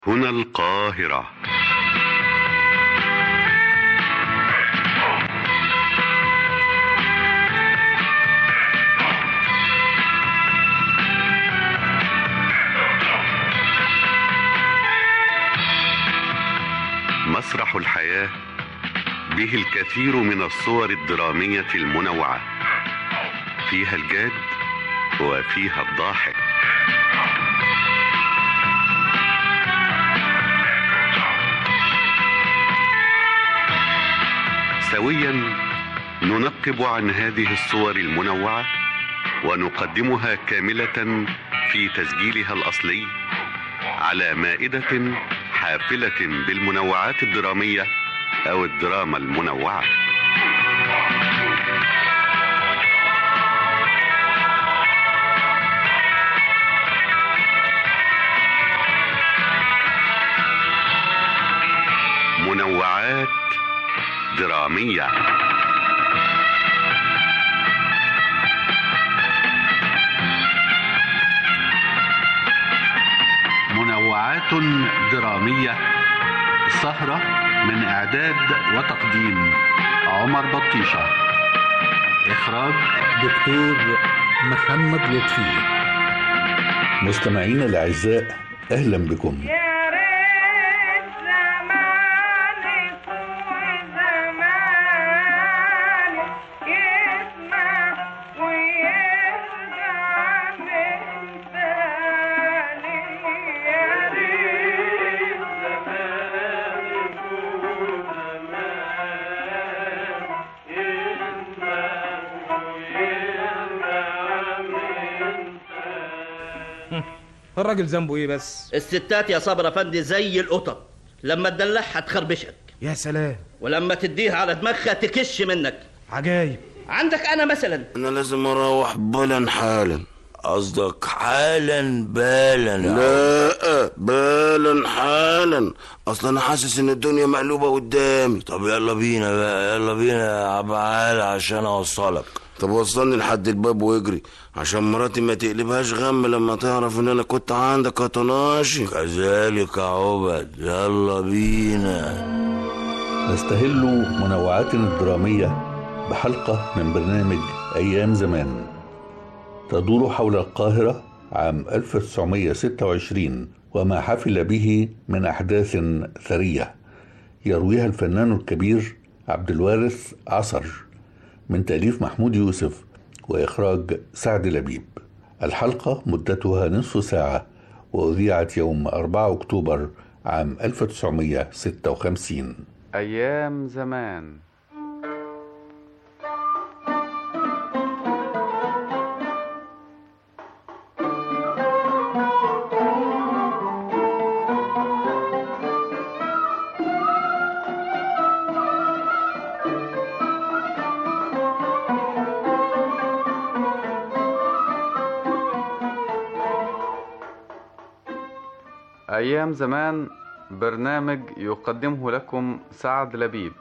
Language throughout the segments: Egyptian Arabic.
هنا القاهرة مسرح الحياة به الكثير من الصور الدرامية المنوعة فيها الجاد وفيها الضاحك سويا ننقب عن هذه الصور المنوعة ونقدمها كاملة في تسجيلها الأصلي على مائدة حافلة بالمنوعات الدرامية أو الدراما المنوعة منوعات درامية منوعات درامية سهرة من إعداد وتقديم عمر بطيشة إخراج دكتور محمد لطفي مستمعينا الأعزاء أهلا بكم يا ريت زمانك وزمانك يسمع ويرجع من ثاني يا ريت زمانك وزمانك يسمع ويرجع من الراجل ذنبه ايه بس الستات يا صبر افندي زي القطط لما تدلعها تخربشك يا سلام ولما تديها على دماغها تكش منك عجايب عندك انا مثلا انا لازم اروح بالا حالا قصدك حالا بالا لا بالا حالا اصلا انا حاسس ان الدنيا مقلوبه قدامي طب يلا بينا بقى يلا بينا يا عبعال عشان اوصلك طب وصلني لحد الباب واجري عشان مراتي ما تقلبهاش غم لما تعرف ان انا كنت عندك يا طناشي كذلك يا عبد يلا بينا نستهل منوعاتنا الدرامية بحلقة من برنامج أيام زمان تدور حول القاهرة عام 1926 وما حفل به من أحداث ثرية يرويها الفنان الكبير عبد الوارث عصر من تأليف محمود يوسف وإخراج سعد لبيب الحلقة مدتها نصف ساعة وأذيعت يوم 4 أكتوبر عام 1956 أيام زمان أيام زمان برنامج يقدمه لكم سعد لبيب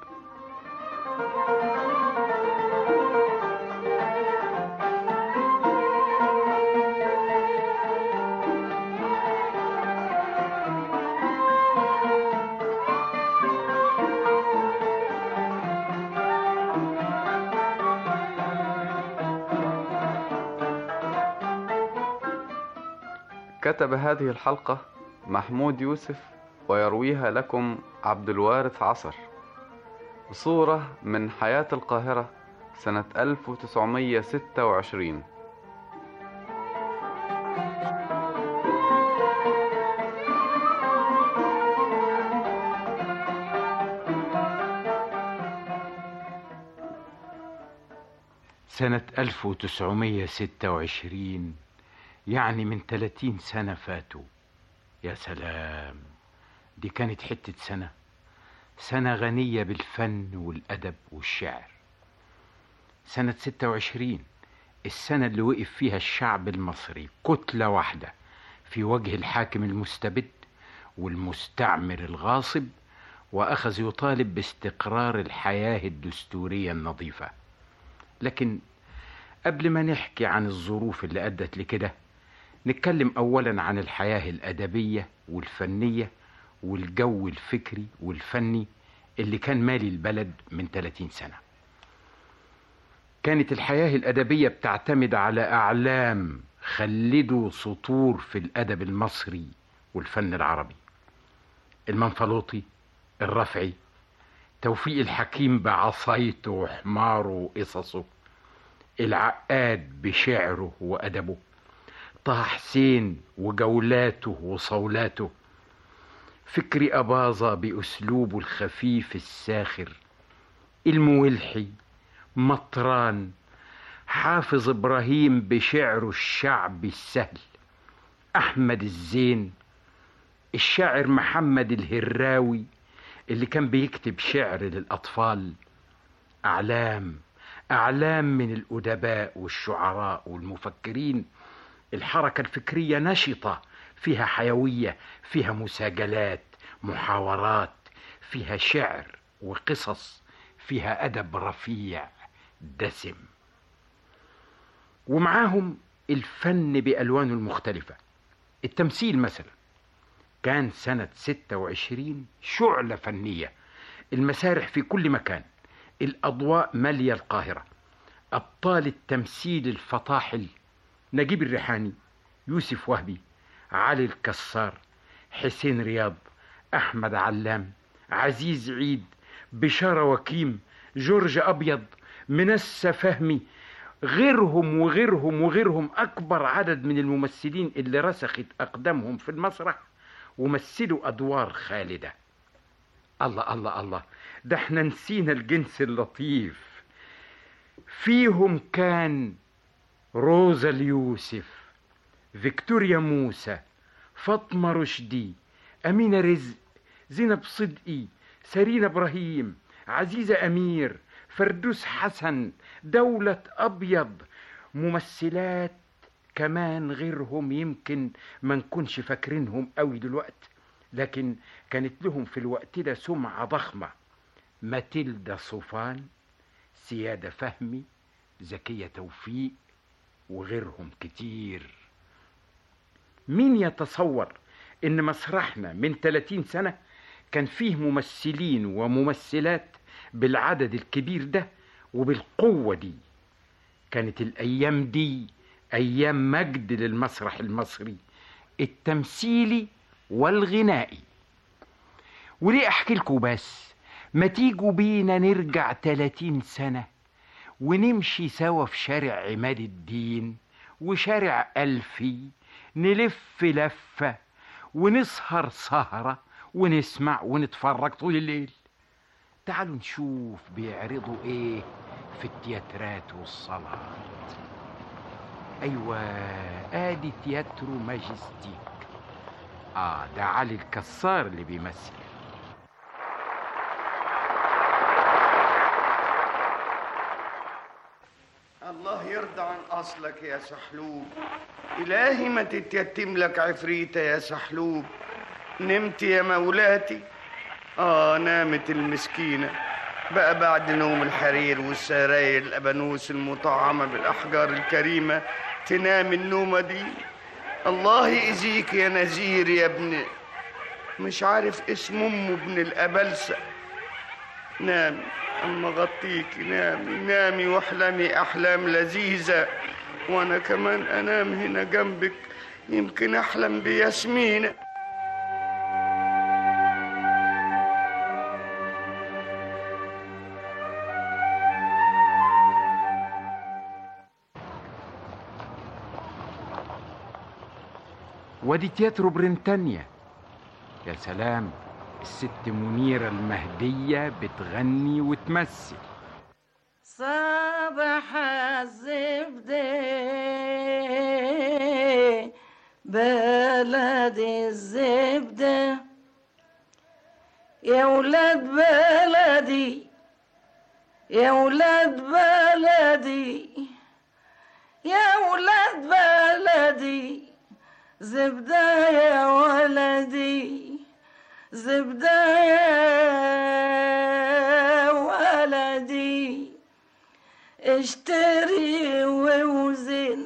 كتب هذه الحلقة محمود يوسف ويرويها لكم عبد الوارث عصر صورة من حياة القاهرة سنة 1926 سنة 1926 يعني من 30 سنة فاتوا يا سلام دي كانت حتة سنة سنة غنية بالفن والأدب والشعر سنة 26 السنة اللي وقف فيها الشعب المصري كتلة واحدة في وجه الحاكم المستبد والمستعمر الغاصب وأخذ يطالب باستقرار الحياة الدستورية النظيفة لكن قبل ما نحكي عن الظروف اللي أدت لكده نتكلم أولا عن الحياة الأدبية والفنية والجو الفكري والفني اللي كان مالي البلد من 30 سنة كانت الحياة الأدبية بتعتمد على أعلام خلدوا سطور في الأدب المصري والفن العربي المنفلوطي الرفعي توفيق الحكيم بعصايته وحماره وقصصه العقاد بشعره وأدبه طه حسين وجولاته وصولاته فكري أباظة بأسلوبه الخفيف الساخر المولحي مطران حافظ إبراهيم بشعره الشعبي السهل أحمد الزين الشاعر محمد الهراوي اللي كان بيكتب شعر للأطفال أعلام أعلام من الأدباء والشعراء والمفكرين الحركة الفكرية نشطة فيها حيوية فيها مساجلات محاورات فيها شعر وقصص فيها أدب رفيع دسم ومعاهم الفن بألوانه المختلفة التمثيل مثلا كان سنة 26 شعلة فنية المسارح في كل مكان الأضواء مالية القاهرة أبطال التمثيل الفطاحل نجيب الريحاني يوسف وهبي علي الكسار حسين رياض أحمد علام عزيز عيد بشارة وكيم جورج أبيض منسى فهمي غيرهم وغيرهم وغيرهم أكبر عدد من الممثلين اللي رسخت أقدامهم في المسرح ومثلوا أدوار خالدة الله الله الله ده احنا نسينا الجنس اللطيف فيهم كان روزا اليوسف فيكتوريا موسى فاطمة رشدي أمينة رزق زينب صدقي سرينا إبراهيم عزيزة أمير فردوس حسن دولة أبيض ممثلات كمان غيرهم يمكن ما نكونش فاكرينهم قوي دلوقتي لكن كانت لهم في الوقت ده سمعة ضخمة ماتيلدا صوفان سيادة فهمي زكية توفيق وغيرهم كتير مين يتصور ان مسرحنا من 30 سنة كان فيه ممثلين وممثلات بالعدد الكبير ده وبالقوة دي كانت الأيام دي أيام مجد للمسرح المصري التمثيلي والغنائي وليه أحكي لكم بس ما تيجوا بينا نرجع 30 سنة ونمشي سوا في شارع عماد الدين وشارع ألفي نلف لفة ونسهر سهرة ونسمع ونتفرج طول الليل تعالوا نشوف بيعرضوا ايه في التياترات والصلاة ايوه ادي تياترو ماجستيك اه ده علي الكسار اللي بيمثل الله يرضى عن اصلك يا سحلوب الهي ما تتيتم لك عفريته يا سحلوب نمت يا مولاتي اه نامت المسكينه بقى بعد نوم الحرير والسراير الابانوس المطعمه بالاحجار الكريمه تنام النومه دي الله يأذيك يا نزير يا ابن مش عارف اسم امه ابن الابلسه نامي اما غطيك نامي نامي واحلمي احلام لذيذه وانا كمان انام هنا جنبك يمكن احلم بياسمينه وادي تياترو برينتانيا يا سلام الست منيرة المهدية بتغني وتمثل صباح الزبدة بلد الزبدة يا ولاد بلدي يا ولاد بلدي يا ولاد بلدي زبدة يا ولدي زبدة يا ولدي اشتري ووزن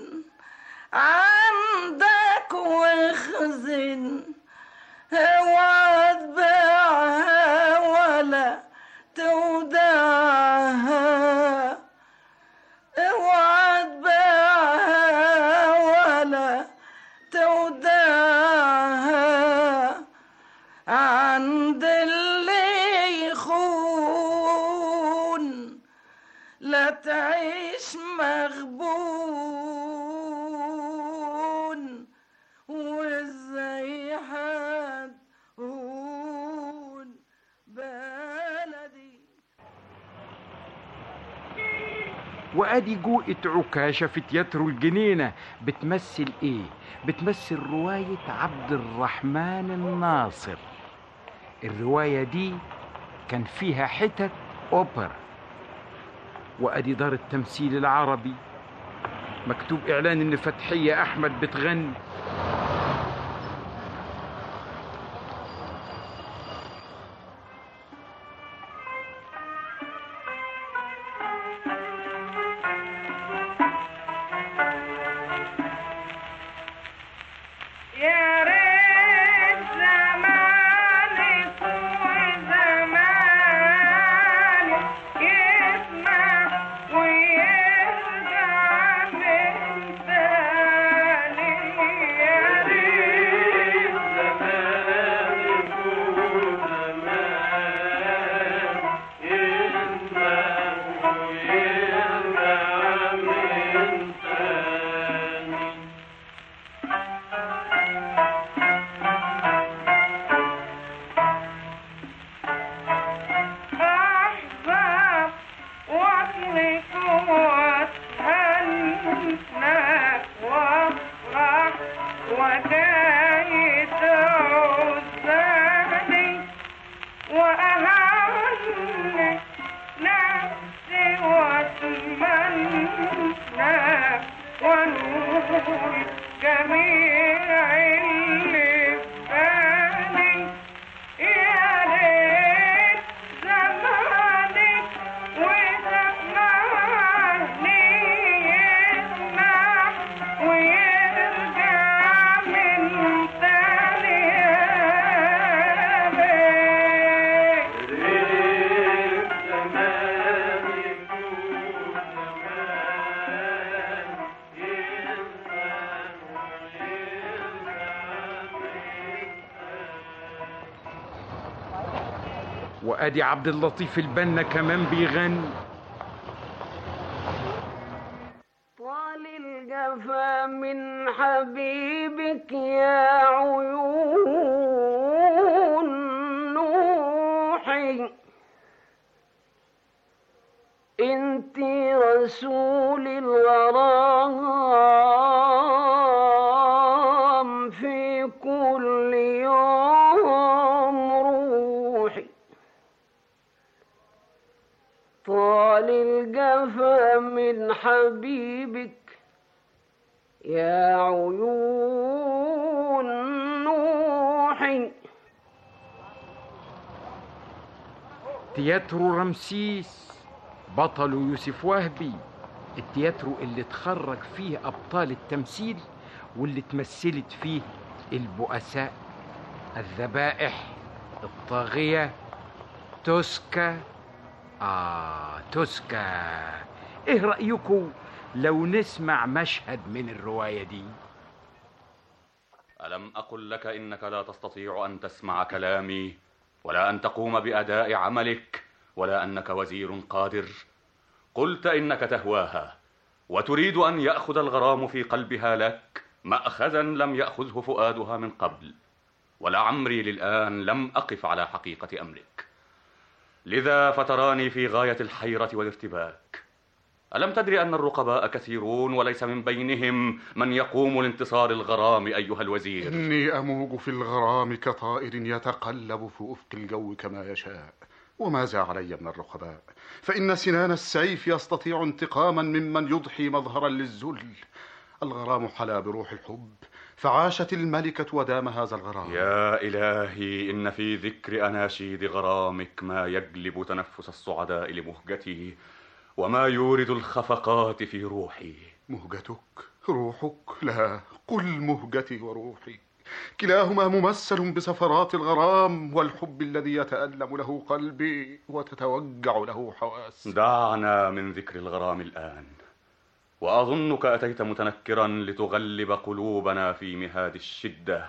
عندك واخزن اوعى عند اللي يخون لا تعيش مغبون وازاي هتهون بلدي وادي جوقة عكاشة في تياترو الجنينة بتمثل ايه بتمثل رواية عبد الرحمن الناصر الرواية دي كان فيها حتت اوبر وادي دار التمثيل العربي مكتوب اعلان ان فتحية احمد بتغني يا ريت زمانك وزمانك يسمع ويرجع من تاني يا ريت زمانك وزمانك يسمع ويرجع من تاني أحباب وطنك وأتهنى وأفرح وجاي تعزاني وأهني نفسي وأتمنى ونور جميع اللي في بالي يا ريت زمانك وزماني يسمع ويرجع من تاني يا ريت زمانك وادي عبد اللطيف البنا كمان بيغني طال الجفا من حبيبك يا عيون نوحي انت رسول الغرام في كل يوم روحي طال الجفا من حبيبك يا عيون نوحي تياترو رمسيس بطله يوسف وهبي التياترو اللي اتخرج فيه أبطال التمثيل واللي اتمثلت فيه البؤساء الذبائح الطاغية توسكا آه توسكا إيه رأيكم لو نسمع مشهد من الرواية دي ألم أقل لك إنك لا تستطيع أن تسمع كلامي ولا أن تقوم بأداء عملك ولا أنك وزير قادر قلت إنك تهواها وتريد أن يأخذ الغرام في قلبها لك مأخذا لم يأخذه فؤادها من قبل ولعمري للآن لم أقف على حقيقة أمرك لذا فتراني في غاية الحيرة والارتباك ألم تدري أن الرقباء كثيرون وليس من بينهم من يقوم لانتصار الغرام أيها الوزير إني أموج في الغرام كطائر يتقلب في أفق الجو كما يشاء وماذا علي من الرقباء فإن سنان السيف يستطيع انتقاما ممن يضحي مظهرا للذل الغرام حلا بروح الحب فعاشت الملكة ودام هذا الغرام يا إلهي إن في ذكر أناشيد غرامك ما يجلب تنفس الصعداء لمهجتي وما يورد الخفقات في روحي مهجتك روحك لا قل مهجتي وروحي كلاهما ممثل بسفرات الغرام والحب الذي يتألم له قلبي وتتوجع له حواسي دعنا من ذكر الغرام الآن وأظنك أتيت متنكرا لتغلب قلوبنا في مهاد الشدة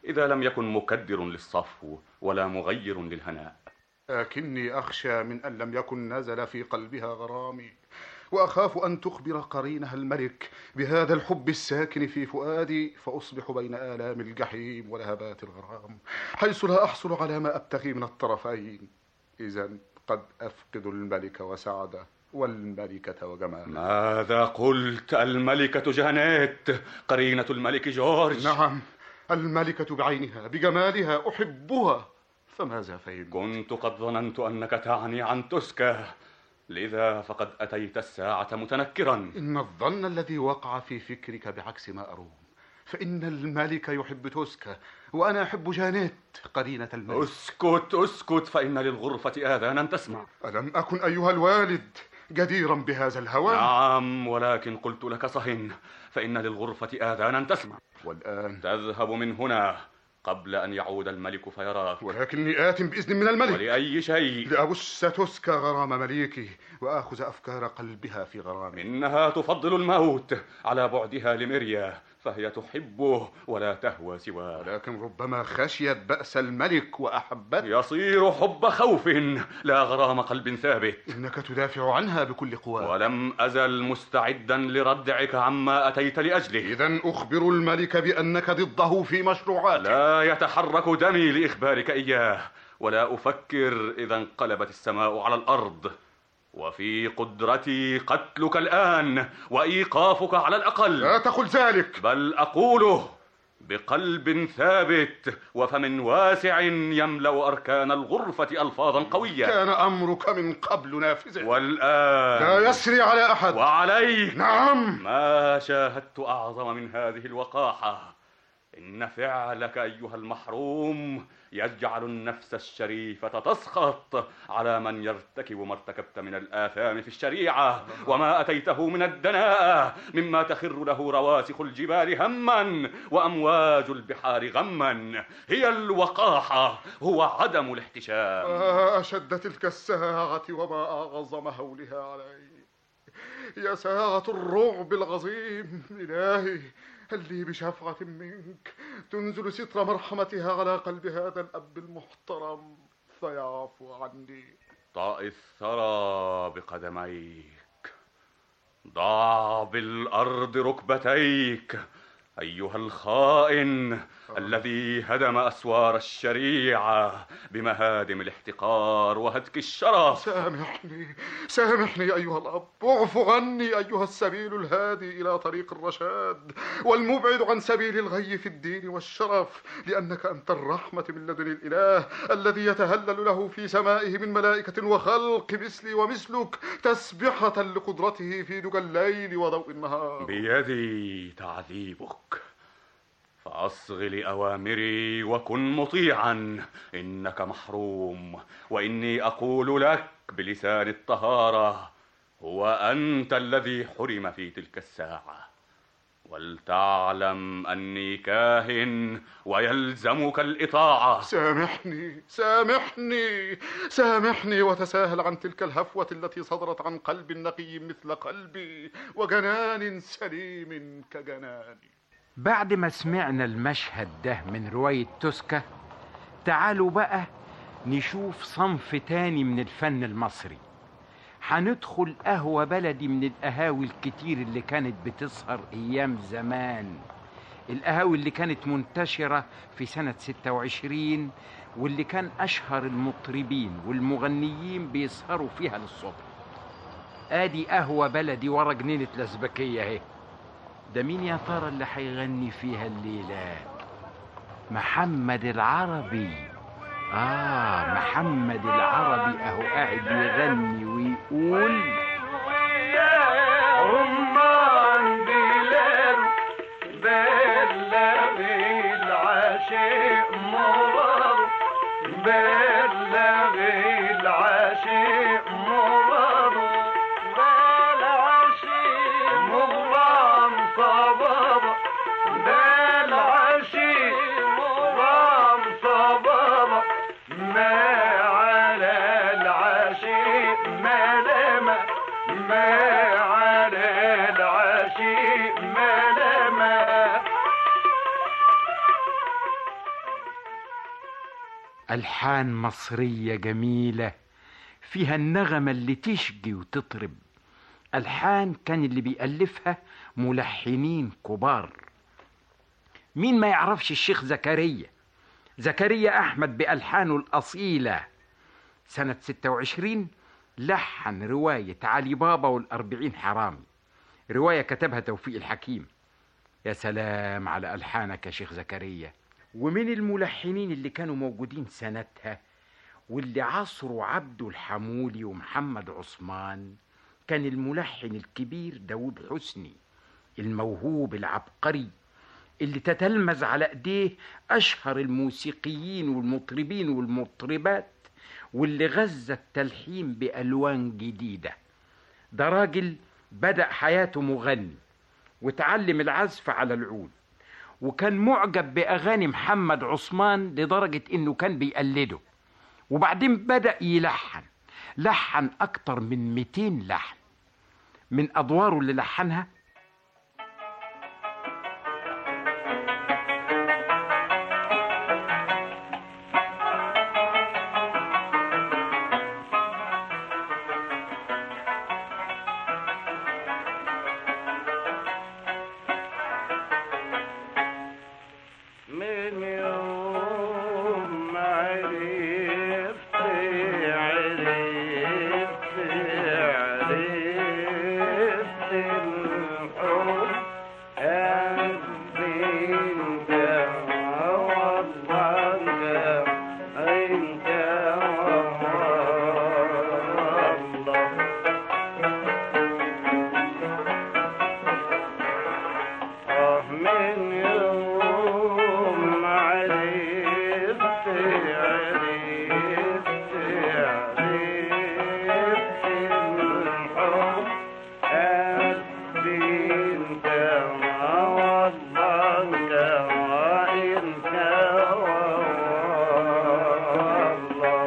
إذا لم يكن مكدر للصفو ولا مغير للهناء لكني أخشى من أن لم يكن نزل في قلبها غرامي وأخاف أن تخبر قرينها الملك بهذا الحب الساكن في فؤادي فأصبح بين آلام الجحيم ولهبات الغرام حيث لا أحصل على ما أبتغي من الطرفين إذا قد أفقد الملك وسعده والملكة وجمالها ماذا قلت الملكة جانيت قرينة الملك جورج نعم الملكة بعينها بجمالها أحبها فماذا فهم كنت قد ظننت أنك تعني عن تسكا لذا فقد أتيت الساعة متنكرا إن الظن الذي وقع في فكرك بعكس ما أروم فإن الملك يحب توسكا وأنا أحب جانيت قرينة الملك اسكت اسكت فإن للغرفة آذانا تسمع ألم أكن أيها الوالد جديرا بهذا الهوى نعم ولكن قلت لك صهن فإن للغرفة آذانا تسمع والآن تذهب من هنا قبل أن يعود الملك فيراك ولكني آت بإذن من الملك ولأي شيء لأبش تسكى غرام مليكي وآخذ أفكار قلبها في غرامي إنها تفضل الموت على بعدها لميريا فهي تحبه ولا تهوى سواه ولكن ربما خشيت بأس الملك وأحبته يصير حب خوف لا غرام قلب ثابت إنك تدافع عنها بكل قوى ولم أزل مستعدا لردعك عما أتيت لأجله إذا أخبر الملك بأنك ضده في مشروعات لا يتحرك دمي لإخبارك إياه ولا أفكر إذا انقلبت السماء على الأرض وفي قدرتي قتلك الآن وإيقافك على الأقل لا تقل ذلك بل أقوله بقلب ثابت وفم واسع يملأ أركان الغرفة ألفاظا قوية كان أمرك من قبل نافذا والآن لا يسري على أحد وعليك نعم ما شاهدت أعظم من هذه الوقاحة إن فعلك أيها المحروم يجعل النفس الشريفة تسخط على من يرتكب ما ارتكبت من الآثام في الشريعة وما أتيته من الدناءة مما تخر له رواسخ الجبال هما وأمواج البحار غما هي الوقاحة هو عدم الاحتشام آه أشد تلك الساعة وما أعظم هولها علي يا ساعة الرعب العظيم إلهي هل لي بشفعة منك تنزل ستر مرحمتها على قلب هذا الأب المحترم فيعفو عني طأ الثرى بقدميك ضع بالأرض ركبتيك أيها الخائن الذي هدم أسوار الشريعة بمهادم الاحتقار وهتك الشرف سامحني سامحني أيها الأب اعف عني أيها السبيل الهادي إلى طريق الرشاد والمبعد عن سبيل الغي في الدين والشرف لأنك أنت الرحمة من لدن الإله الذي يتهلل له في سمائه من ملائكة وخلق مثلي ومثلك تسبحة لقدرته في دجى الليل وضوء النهار بيدي تعذيبك فأصغ لأوامري وكن مطيعا إنك محروم وإني أقول لك بلسان الطهارة هو أنت الذي حرم في تلك الساعة ولتعلم أني كاهن ويلزمك الإطاعة سامحني سامحني سامحني وتساهل عن تلك الهفوة التي صدرت عن قلب نقي مثل قلبي وجنان سليم كجناني بعد ما سمعنا المشهد ده من رواية توسكا تعالوا بقى نشوف صنف تاني من الفن المصري هندخل قهوة بلدي من القهاوي الكتير اللي كانت بتسهر أيام زمان القهاوي اللي كانت منتشرة في سنة 26 واللي كان أشهر المطربين والمغنيين بيسهروا فيها للصبح آدي قهوة بلدي ورا جنينة الأزبكية اهي ده مين يا ترى اللي هيغني فيها الليلة محمد العربي آه محمد العربي أهو قاعد يغني ويقول رمان بلاد بلغ العاشق مرار بلغ العاشق مرار بالعاشق مغرم صبابا بالعاشق مغرم صبابا ما على العاشق ملامة ما على العاشق ملامة ألحان مصرية جميلة فيها النغمة اللي تشجي وتطرب ألحان كان اللي بيألفها ملحنين كبار مين ما يعرفش الشيخ زكريا زكريا أحمد بألحانه الأصيلة سنة 26 لحن رواية علي بابا والأربعين حرامي رواية كتبها توفيق الحكيم يا سلام على ألحانك يا شيخ زكريا ومن الملحنين اللي كانوا موجودين سنتها واللي عصروا عبده الحمولي ومحمد عثمان كان الملحن الكبير داود حسني الموهوب العبقري اللي تتلمذ على ايديه اشهر الموسيقيين والمطربين والمطربات واللي غذى التلحين بالوان جديده ده راجل بدا حياته مغني وتعلم العزف على العود وكان معجب باغاني محمد عثمان لدرجه انه كان بيقلده وبعدين بدا يلحن لحن اكتر من 200 لحن من ادواره اللي لحنها من يوم ما عرفت عرفت عرفت الحب قلبي انت والله انت انت والله من يوم ما عرفت عرفت عرفت الحب قلبي انت والله انت وانت والله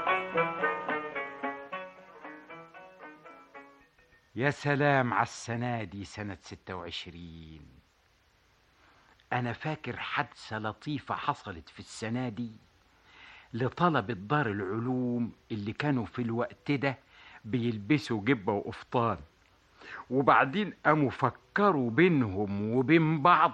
يا سلام على السنة دي سنة 26 أنا فاكر حادثة لطيفة حصلت في السنة دي لطلبة دار العلوم اللي كانوا في الوقت ده بيلبسوا جبة وقفطان وبعدين قاموا فكروا بينهم وبين بعض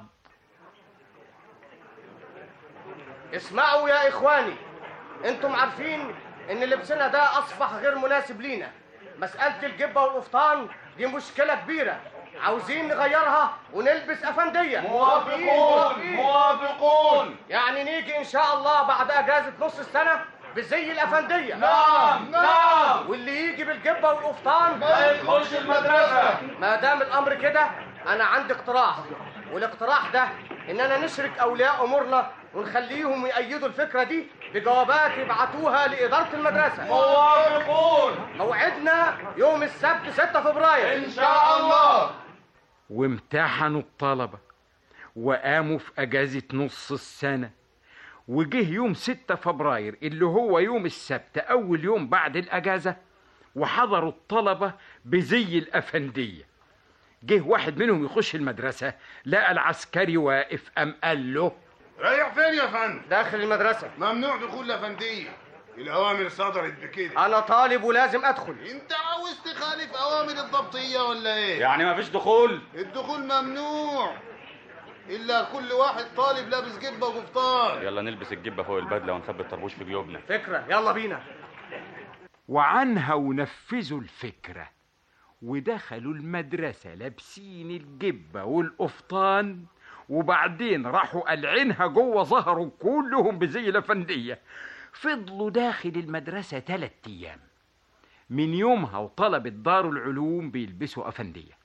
اسمعوا يا اخواني انتم عارفين ان لبسنا ده اصبح غير مناسب لينا مسألة الجبة والقفطان دي مشكلة كبيرة عاوزين نغيرها ونلبس أفندية موافقون، موافقون يعني نيجي إن شاء الله بعد أجازة نص السنة بزي الأفندية نعم، نعم. واللي يجي بالجبة والقفطان ما يدخلش المدرسة. ما دام الأمر كده أنا عندي اقتراح والاقتراح ده إننا نشرك أولياء أمورنا ونخليهم يأيدوا الفكرة دي بجوابات يبعتوها لإدارة المدرسة موافقون. موعدنا يوم السبت 6 فبراير إن شاء الله. وامتحنوا الطلبة وقاموا في أجازة نص السنة وجه يوم 6 فبراير اللي هو يوم السبت أول يوم بعد الأجازة وحضروا الطلبة بزي الأفندية جه واحد منهم يخش المدرسة لقى العسكري واقف أم قال له رايح فين يا فندم؟ داخل المدرسة ممنوع دخول الأفندية الأوامر صدرت بكده أنا طالب ولازم أدخل أنت عاوز تخالف أوامر الضبطية ولا إيه؟ يعني ما فيش دخول الدخول ممنوع إلا كل واحد طالب لابس جبة وقفطان يلا نلبس الجبة فوق البدلة ونثبت طربوش في جيوبنا فكرة يلا بينا وعنها ونفذوا الفكرة ودخلوا المدرسة لابسين الجبة والقفطان وبعدين راحوا قلعينها جوه ظهروا كلهم بزي الأفندية فضلوا داخل المدرسة تلات أيام من يومها وطلبة دار العلوم بيلبسوا أفندية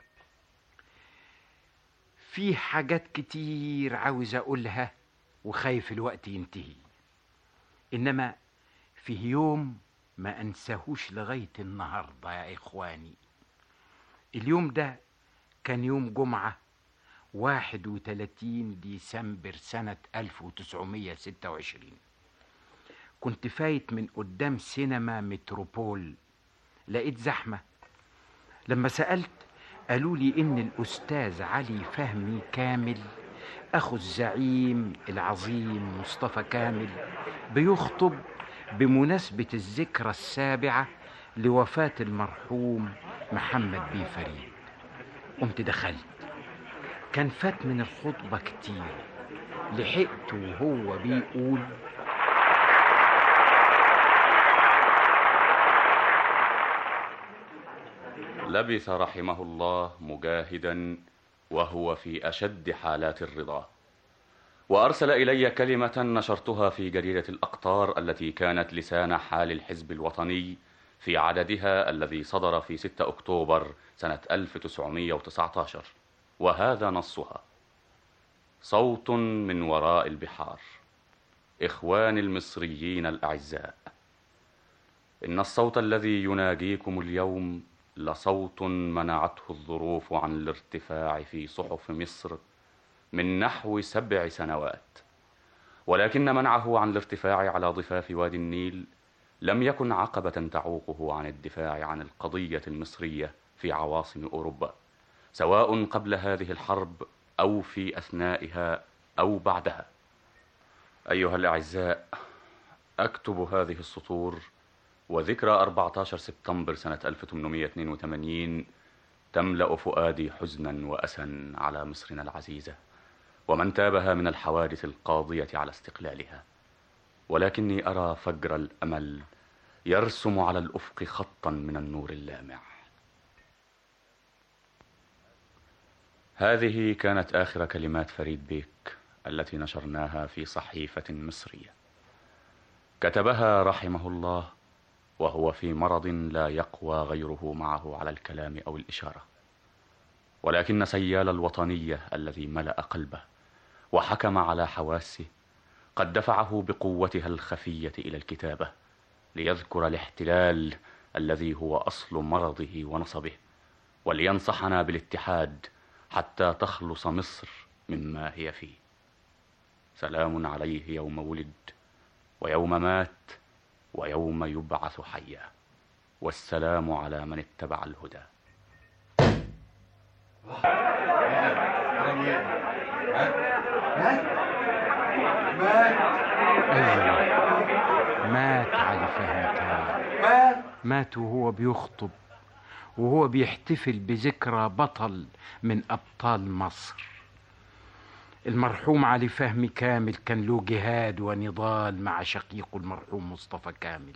في حاجات كتير عاوز أقولها وخايف الوقت ينتهي إنما فيه يوم ما أنساهوش لغاية النهاردة يا إخواني اليوم ده كان يوم جمعة 31 ديسمبر سنة 1926 كنت فايت من قدام سينما متروبول لقيت زحمة لما سألت قالوا لي إن الأستاذ علي فهمي كامل أخو الزعيم العظيم مصطفى كامل بيخطب بمناسبة الذكرى السابعة لوفاة المرحوم محمد بيه فريد قمت دخلت كان فات من الخطبة كتير لحقت وهو بيقول لبث رحمه الله مجاهدا وهو في اشد حالات الرضا وارسل الي كلمه نشرتها في جريده الاقطار التي كانت لسان حال الحزب الوطني في عددها الذي صدر في 6 اكتوبر سنه 1919 وهذا نصها صوت من وراء البحار اخواني المصريين الاعزاء ان الصوت الذي يناجيكم اليوم لصوت منعته الظروف عن الارتفاع في صحف مصر من نحو سبع سنوات ولكن منعه عن الارتفاع على ضفاف وادي النيل لم يكن عقبه تعوقه عن الدفاع عن القضيه المصريه في عواصم اوروبا سواء قبل هذه الحرب او في اثنائها او بعدها ايها الاعزاء اكتب هذه السطور وذكرى 14 سبتمبر سنة 1882 تملأ فؤادي حزنا وأسا على مصرنا العزيزة ومن تابها من الحوادث القاضية على استقلالها ولكني أرى فجر الأمل يرسم على الأفق خطا من النور اللامع هذه كانت آخر كلمات فريد بيك التي نشرناها في صحيفة مصرية كتبها رحمه الله وهو في مرض لا يقوى غيره معه على الكلام او الاشاره ولكن سيال الوطنيه الذي ملا قلبه وحكم على حواسه قد دفعه بقوتها الخفيه الى الكتابه ليذكر الاحتلال الذي هو اصل مرضه ونصبه ولينصحنا بالاتحاد حتى تخلص مصر مما هي فيه سلام عليه يوم ولد ويوم مات ويوم يبعث حيا والسلام على من اتبع الهدى أيوة مات علي فهمي كامل مات وهو بيخطب وهو بيحتفل بذكرى بطل من أبطال مصر المرحوم علي فهمي كامل كان له جهاد ونضال مع شقيقه المرحوم مصطفى كامل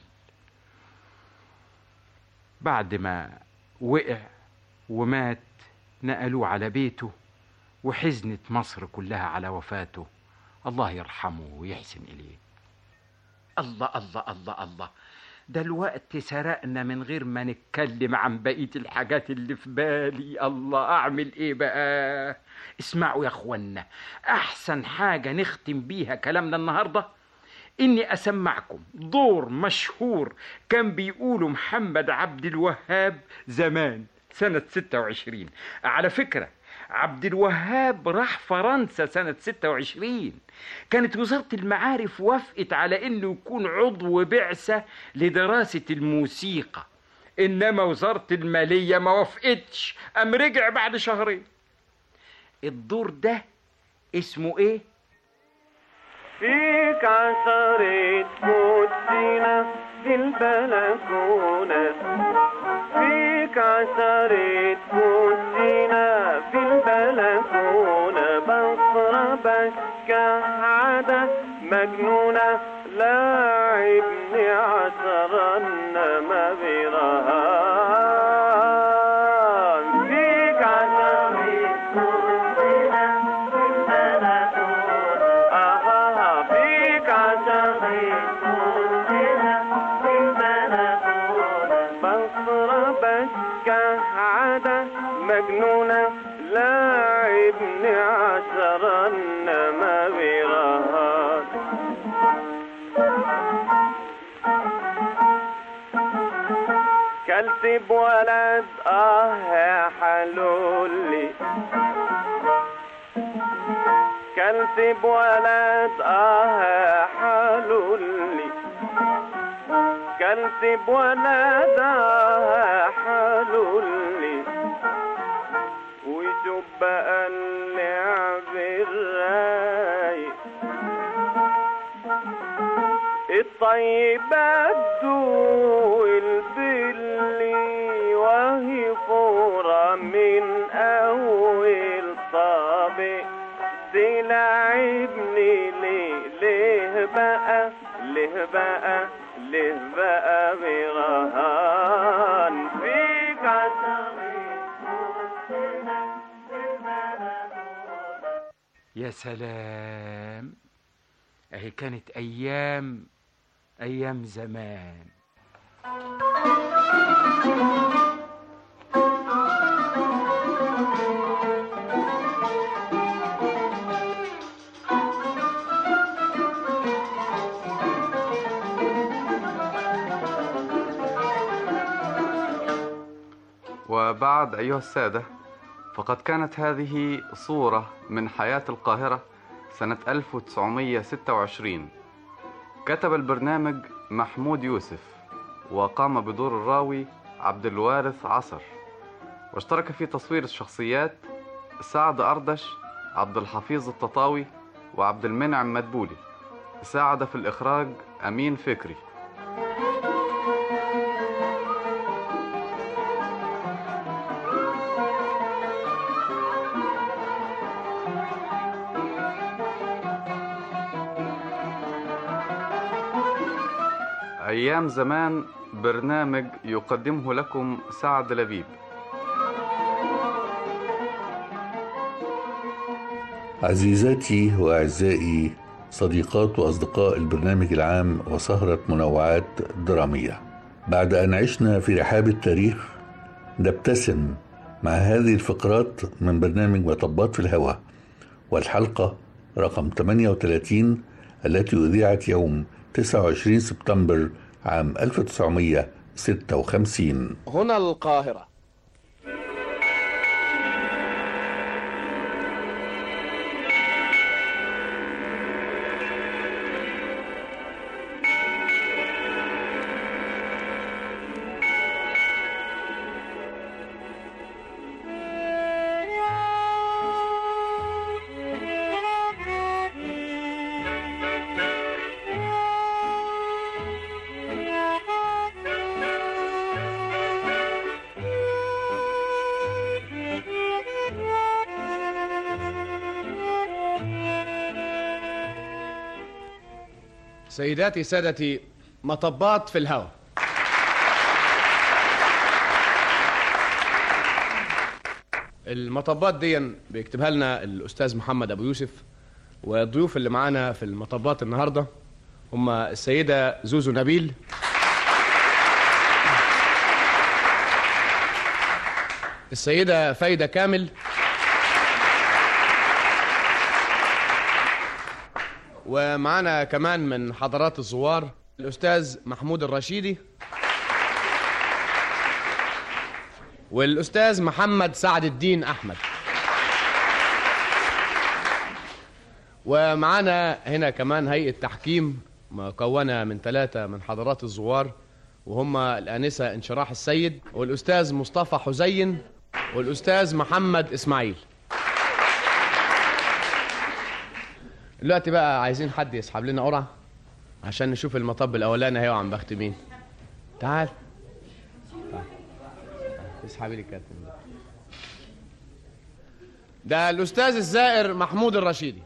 بعد ما وقع ومات نقلوه على بيته وحزنت مصر كلها على وفاته الله يرحمه ويحسن إليه الله الله الله الله ده الوقت سرقنا من غير ما نتكلم عن بقية الحاجات اللي في بالي الله أعمل إيه بقى اسمعوا يا أخوانا أحسن حاجة نختم بيها كلامنا النهاردة إني أسمعكم دور مشهور كان بيقوله محمد عبد الوهاب زمان سنة 26 على فكرة عبد الوهاب راح فرنسا سنة 26 كانت وزارة المعارف وافقت على انه يكون عضو بعثة لدراسة الموسيقى انما وزارة المالية ما وافقتش ام رجع بعد شهرين الدور ده اسمه ايه فيك عشرة كوتشينة في البلكونة فيك عشرة كوتشينة في البلكونة بصرة بكة عادة مجنونة لاعبني عشرة انما برهان فيك عشرة كوتشينة في البلكونة آها فيك عشرة كوتشينة في البلكونة بصرة بكة عادة مجنونة لاعبني عشرة انما برهان كلت بولد اه يا حلولي كلت بولد اه يا حلولي كلت بولد اه يا حلولي و- شوف بقى اللعب الرايق الطيبات دول باللي وهي فورة من أول طابق تلعبني ليه ليه بقى ليه بقى ليه بقى برهان فيك يا سلام اهي كانت ايام ايام زمان وبعد أيها السادة فقد كانت هذه صورة من حياة القاهرة سنة 1926 كتب البرنامج محمود يوسف وقام بدور الراوي عبد الوارث عصر واشترك في تصوير الشخصيات سعد أردش عبد الحفيظ التطاوي وعبد المنعم مدبولي ساعد في الإخراج أمين فكري أيام زمان برنامج يقدمه لكم سعد لبيب عزيزاتي وأعزائي صديقات وأصدقاء البرنامج العام وسهرة منوعات درامية بعد أن عشنا في رحاب التاريخ نبتسم مع هذه الفقرات من برنامج مطبات في الهواء والحلقة رقم 38 التي أذيعت يوم 29 سبتمبر عام 1956 هنا القاهرة سيداتي سادتي مطبات في الهواء المطبات دي بيكتبها لنا الاستاذ محمد ابو يوسف والضيوف اللي معانا في المطبات النهارده هم السيده زوزو نبيل السيده فايده كامل ومعانا كمان من حضرات الزوار الأستاذ محمود الرشيدي والأستاذ محمد سعد الدين أحمد ومعانا هنا كمان هيئة تحكيم مكونة من ثلاثة من حضرات الزوار وهم الآنسة انشراح السيد والأستاذ مصطفى حزين والأستاذ محمد إسماعيل دلوقتي بقى عايزين حد يسحب لنا قرعه عشان نشوف المطب الاولاني هيقع عن بخت مين تعال تعال. اسحبي لي الكارت ده. ده الاستاذ الزائر محمود الرشيدي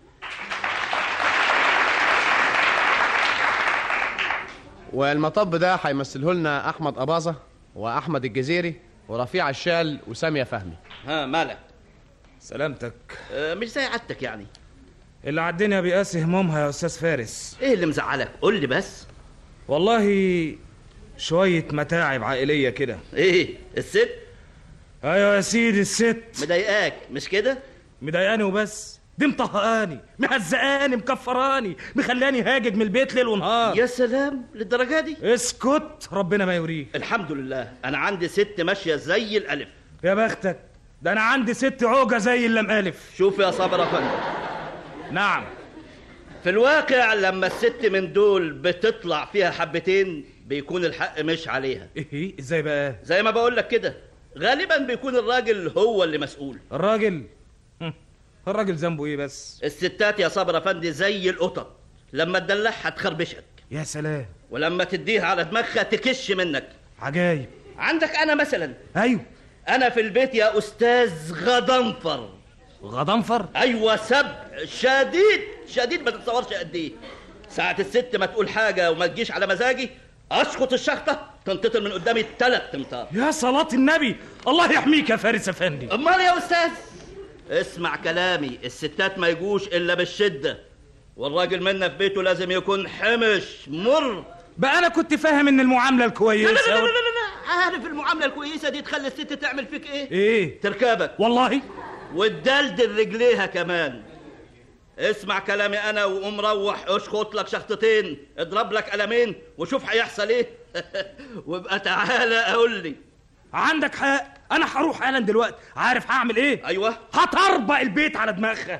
والمطب ده هيمثله لنا احمد اباظه واحمد الجزيري ورفيع الشال وساميه فهمي ها مالك سلامتك آه مش زي عادتك يعني اللي عالدنيا بيقاسي همومها يا استاذ فارس ايه اللي مزعلك قول لي بس والله شوية متاعب عائلية كده ايه الست ايوه يا سيدي الست مضايقاك مش كده مضايقاني وبس دي مطهقاني مهزقاني مكفراني مخلاني هاجج من البيت ليل ونهار يا سلام للدرجه دي اسكت ربنا ما يوريك الحمد لله انا عندي ست ماشيه زي الالف يا بختك ده انا عندي ست عوجه زي اللي مقالف شوف يا صابر يا فندم نعم في الواقع لما الست من دول بتطلع فيها حبتين بيكون الحق مش عليها ايه ازاي بقى زي ما بقول لك كده غالبا بيكون الراجل هو اللي مسؤول الراجل هم، الراجل ذنبه ايه بس الستات يا صابر افندي زي القطط لما تدلعها تخربشك يا سلام ولما تديها على دماغها تكش منك عجايب عندك انا مثلا ايوه انا في البيت يا استاذ غضنفر غضنفر ايوه سبع شديد شديد ما تتصورش قد ايه ساعة الست ما تقول حاجة وما تجيش على مزاجي اسقط الشخطة تنتطر من قدامي ثلاث امتار يا صلاة النبي الله يحميك يا فارس افندي امال يا استاذ اسمع كلامي الستات ما يجوش الا بالشدة والراجل منا في بيته لازم يكون حمش مر بقى انا كنت فاهم ان المعاملة الكويسة لا لا لا لا, لا, لا. عارف المعاملة الكويسة دي تخلي الست تعمل فيك ايه ايه تركابك والله وتدلدل رجليها كمان اسمع كلامي انا وقوم روح اشخط لك شخطتين اضرب لك قلمين وشوف هيحصل ايه وابقى تعالى اقول لي عندك حق انا هروح حالا دلوقتي عارف هعمل ايه ايوه هطربق البيت على دماغها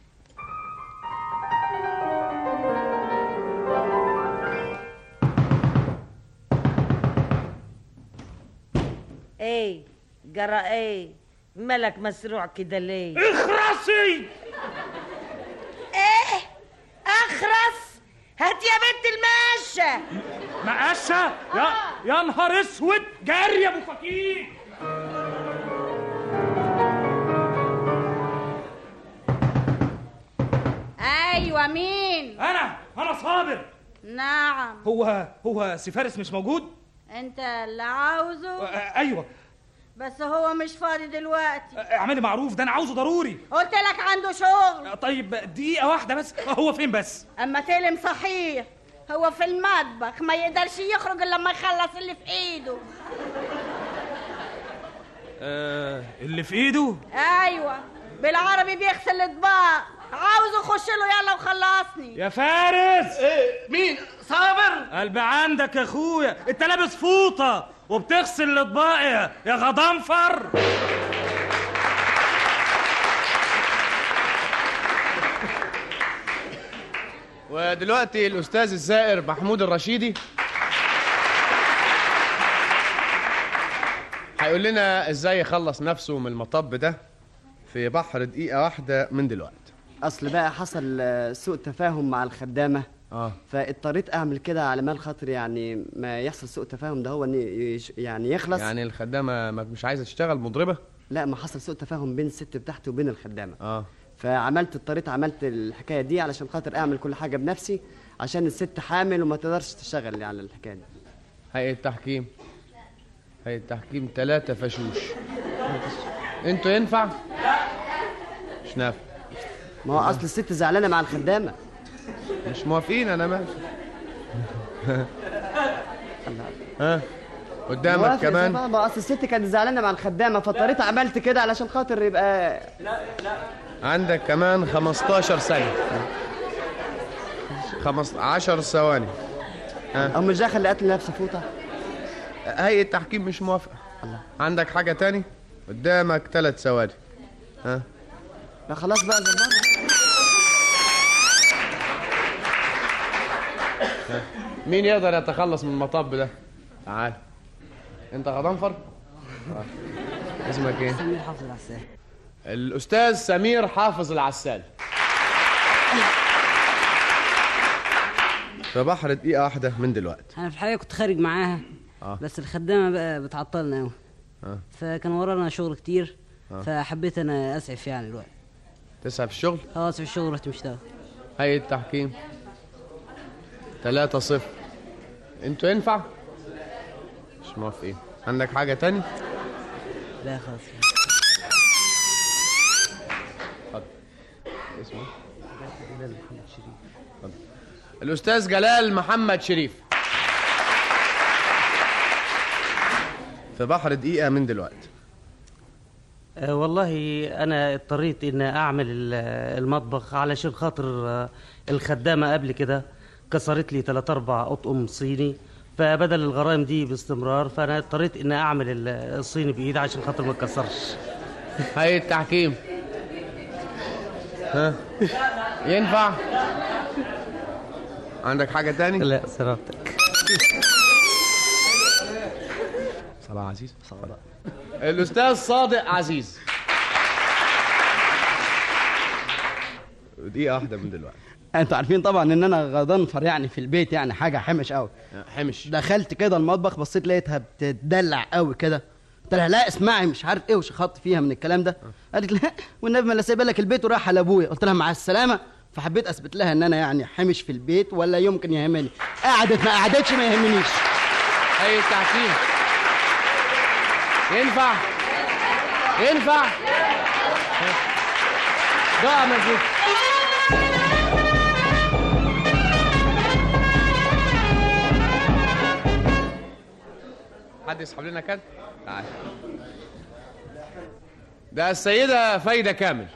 ايه جرى ايه مالك مسروع كده ليه اخرسي ايه اخرس هات يا بنت الماشة مقاشة يا يا نهار اسود جري يا ابو فكيك ايوه مين انا انا صابر نعم هو هو سي فارس مش موجود انت اللي عاوزه آه، ايوه بس هو مش فاضي دلوقتي آه، اعملي معروف ده انا عاوزه ضروري قلت لك عنده شغل آه، طيب دقيقة واحدة بس آه، هو فين بس اما تلم صحيح هو في المطبخ ما يقدرش يخرج الا لما يخلص اللي في ايده آه اللي في ايده ايوه بالعربي بيغسل الاطباق عاوزه يخش له يلا وخلصني يا فارس ايه مين صابر قلب عندك يا اخويا انت لابس فوطة وبتغسل الاطباق يا يا غضنفر ودلوقتي الاستاذ الزائر محمود الرشيدي هيقول لنا ازاي يخلص نفسه من المطب ده في بحر دقيقة واحدة من دلوقتي اصل بقى حصل آه، سوء تفاهم مع الخدامه اه فاضطريت اعمل كده على مال خاطر يعني ما يحصل سوء تفاهم ده هو ان يش- يعني يخلص يعني الخدامة ما- مش عايزة تشتغل مضربة لا ما حصل سوء تفاهم بين الست بتاعتي وبين الخدامه اه فعملت اضطريت عملت الحكايه دي علشان خاطر اعمل كل حاجه بنفسي عشان الست حامل وما تقدرش تشتغل على الحكايه دي هيئة التحكيم هيئة التحكيم ثلاثة فشوش انتوا ينفع؟ مش نافع ما هو اصل الست زعلانه مع الخدامه مش موافقين انا ماشي ها قدامك موافق يا كمان بابا، ما اصل الست كانت زعلانه مع الخدامه فاضطريت عملت كده علشان خاطر يبقى عندك كمان 15 ثانية خمس عشر ثواني ها ام الجاخه اللي قتل نفسه فوطه هيئة التحكيم مش موافقة عندك حاجة تاني قدامك ثلاث ثواني ها لا خلاص بقى زبار ها. مين يقدر يتخلص من المطب ده تعال انت غضنفر آه. اسمك ايه سمير حافظ العسال الاستاذ سمير حافظ العسال في بحر دقيقة واحدة من دلوقتي انا في الحقيقه كنت خارج معاها اه بس الخدامه بقى بتعطلنا قوي اه فكان ورانا شغل كتير آه. فحبيت انا اسعف يعني الوقت تسعة في الشغل اه اسعف الشغل رحت مشتغل هيئة التحكيم ثلاثة صفر انتوا ينفع؟ مش موافقين عندك حاجة تاني؟ لا خلاص اتفضل اسمه اتفضل. الأستاذ جلال محمد شريف في بحر دقيقة من دلوقتي أه والله انا اضطريت ان اعمل ال- المطبخ علشان خاطر آه، الخدامه قبل كده كسرت لي ثلاث اربع اطقم صيني فبدل الغرائم دي باستمرار فانا اضطريت ان اعمل ال- الصيني بايدي عشان خاطر ما اتكسرش هيئة التحكيم ها ينفع؟ عندك حاجة تاني؟ لا سرابتك صباح اه عزيز الاستاذ صادق عزيز دقيقه واحده من دلوقتي انتوا عارفين طبعا ان انا غضنفر يعني في البيت يعني حاجه حمش قوي حمش دخلت كده المطبخ بصيت لقيتها بتدلع قوي كده قلت لها لا اسمعي مش عارف ايه وشخطت فيها من الكلام ده قالت لا والنبي ما لا سايبه لك البيت ورايحه لابويا قلت لها مع السلامه فحبيت اثبت لها ان انا يعني حمش في البيت ولا يمكن يهمني قعدت ما قعدتش ما يهمنيش اي التعفين ينفع ينفع بقى مجيب حد يسحب لنا كده تعال ده السيدة فايدة كامل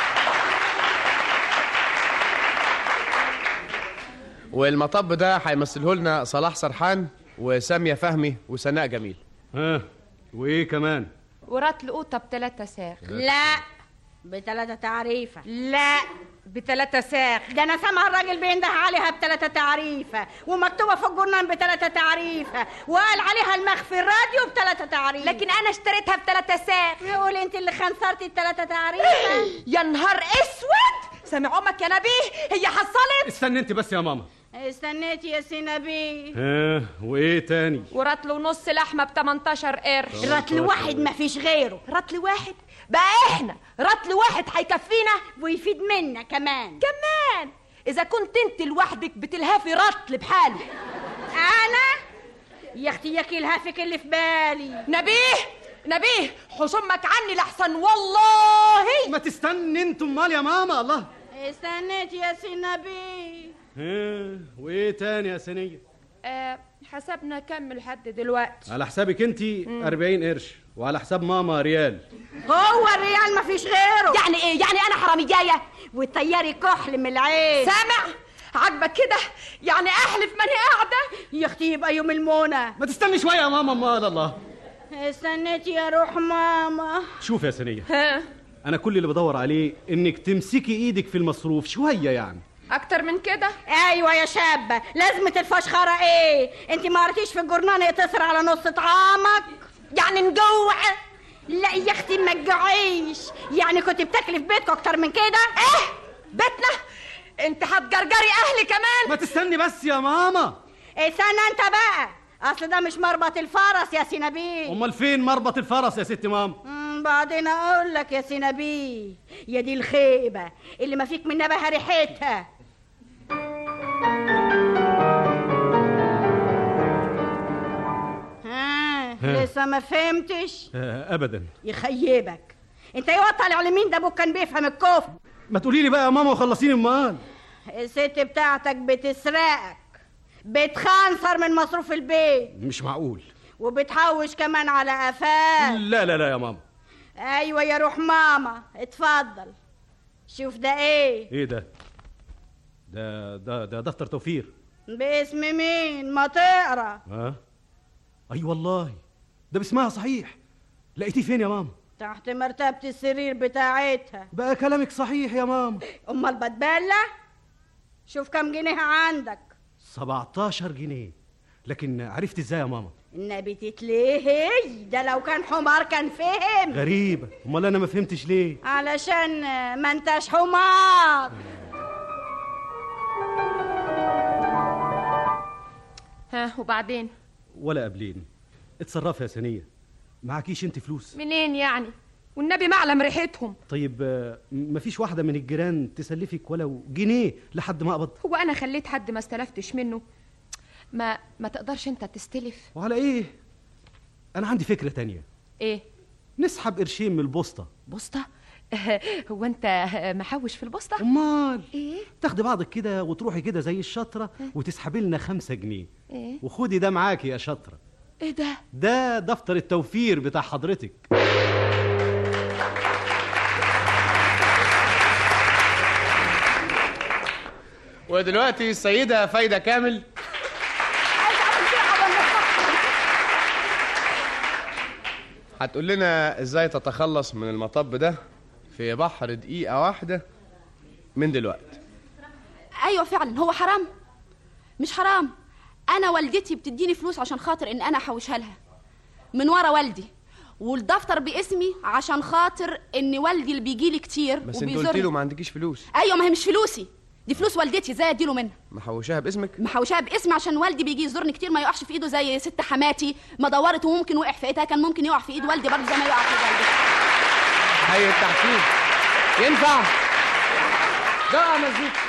والمطب ده هيمثله لنا صلاح سرحان وسامية فهمي وسناء جميل ها وايه كمان ورات قوطة بتلاتة ساخ لا بتلاتة تعريفة لا بتلاتة ساخ ده انا سامعه الراجل بينده عليها بتلاتة تعريفة ومكتوبة في الجرنان بتلاتة تعريفة وقال عليها المخفي الراديو بتلاتة تعريفة لكن انا اشتريتها بتلاتة ساخ يقول انت اللي خنصرتي التلاتة تعريفة يا نهار اسود سامع امك يا نبيه هي حصلت استنى انت بس يا ماما استنيت يا سينابي ها وايه تاني وراتل ونص لحمه ب 18 قرش راتل واحد ما فيش غيره راتل واحد بقى احنا راتل واحد هيكفينا ويفيد منا كمان كمان اذا كنت انت لوحدك بتلهفي راتل بحاله انا يا اختي ياكي الهافك اللي في بالي نبيه نبيه حوش امك عني لحسن والله ما تستني انت امال يا ماما الله استنيت يا سينابي ها وايه تاني يا سنيه آه حسبنا كم لحد دلوقتي على حسابك انت 40 قرش وعلى حساب ماما ريال هو الريال ما فيش غيره يعني ايه يعني انا حراميجايه والطياري كحل من العين سامع عاجبك كده يعني احلف ماني قاعده يا اختي يبقى يوم المونة ما تستني شويه يا ماما امال الله استنيت يا روح ماما شوف يا سنيه ها انا كل اللي بدور عليه انك تمسكي ايدك في المصروف شويه يعني اكتر من كده ايوه يا شابه لازمه الفشخره ايه انت ما قريتيش في الجورنال يقتصر على نص طعامك يعني نجوع لا يا اختي ما تجوعيش يعني كنت بتاكلي في بيتك اكتر من كده ايه بيتنا انت هتجرجري اهلي كمان ما تستني بس يا ماما استنى انت بقى اصل ده مش مربط الفرس يا سينابي امال فين مربط الفرس يا ست ماما مم، بعدين اقول لك يا سينابي يا دي الخيبه اللي ما فيك منها بها ريحتها ها ها. لسه ما فهمتش آه ابدا يخيبك انت يوطى على مين ده ابوك كان بيفهم الكفر ما تقولي لي بقى يا ماما وخلصيني امال الست بتاعتك بتسرقك بتخنصر من مصروف البيت مش معقول وبتحوش كمان على قفاك لا لا لا يا ماما ايوه يا روح ماما اتفضل شوف ده ايه ايه ده ده ده ده دفتر توفير باسم مين ما تقرا ها اي والله ده باسمها صحيح لقيتيه فين يا ماما تحت مرتبة السرير بتاعتها بقى كلامك صحيح يا ماما امال بتبلى شوف كم جنيه عندك 17 جنيه لكن عرفت ازاي يا ماما النبي تتلهي ده لو كان حمار كان فهم غريبة امال انا ما فهمتش ليه علشان ما انتش حمار ها وبعدين ولا قبلين اتصرفي يا سنية معكيش انت فلوس منين يعني والنبي معلم ريحتهم طيب آه، مفيش واحدة من الجيران تسلفك ولو جنيه لحد ما اقبض هو انا خليت حد ما استلفتش منه ما ما تقدرش انت تستلف وعلى ايه انا عندي فكرة تانية ايه نسحب قرشين من البوسطة بوسطة هو انت محوش في البوسطة امال ايه تاخدي بعضك كده وتروحي كده زي الشطرة وتسحبي لنا خمسة جنيه ايه وخدي ده معاكي يا شطرة ايه ده ده دفتر التوفير بتاع حضرتك ودلوقتي السيدة فايدة كامل هتقول لنا ازاي تتخلص من المطب ده في بحر دقيقة واحدة من دلوقتي ايوه فعلا هو حرام مش حرام انا والدتي بتديني فلوس عشان خاطر ان انا احوشها لها من ورا والدي والدفتر باسمي عشان خاطر ان والدي اللي بيجي لي كتير بس انت قلت له ما عندكيش فلوس ايوه ما هي مش فلوسي دي فلوس والدتي ازاي اديله منها محوشاها باسمك محوشاها باسمي عشان والدي بيجي يزورني كتير ما يقعش في ايده زي ست حماتي ما دورت وممكن وقع في ايدها كان ممكن يقع في ايد والدي برضه زي ما يقع في ايد والدتي حي التحكيم ينفع ده مزيكا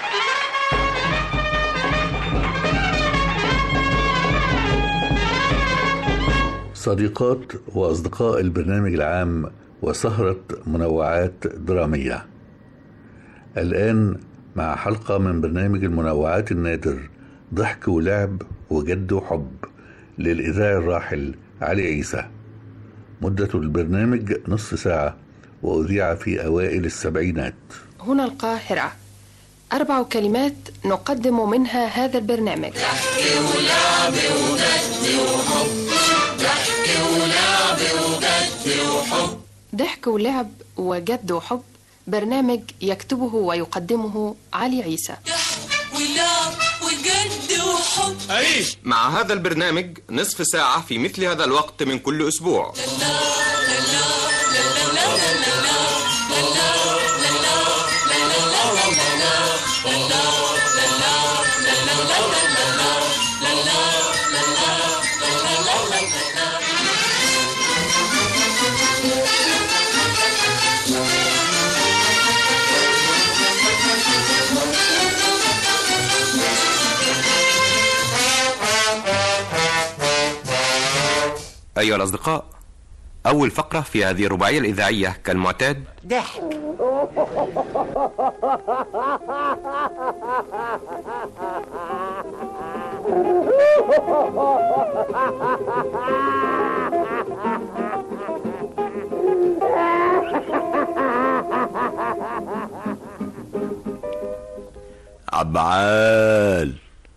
صديقات وأصدقاء البرنامج العام وسهرة منوعات درامية الآن مع حلقة من برنامج المنوعات النادر ضحك ولعب وجد وحب للإذاعي الراحل علي عيسى مدة البرنامج نصف ساعة وأذيع في أوائل السبعينات هنا القاهرة أربع كلمات نقدم منها هذا البرنامج ولعب وجد وحب ضحك ولعب وجد وحب ضحك ولعب وجد وحب برنامج يكتبه ويقدمه علي عيسى ولعب وجد وحب عيش مع هذا البرنامج نصف ساعة في مثل هذا الوقت من كل أسبوع أيها الأصدقاء أول فقرة في هذه الرباعية الإذاعية كالمعتاد ضحك عبعال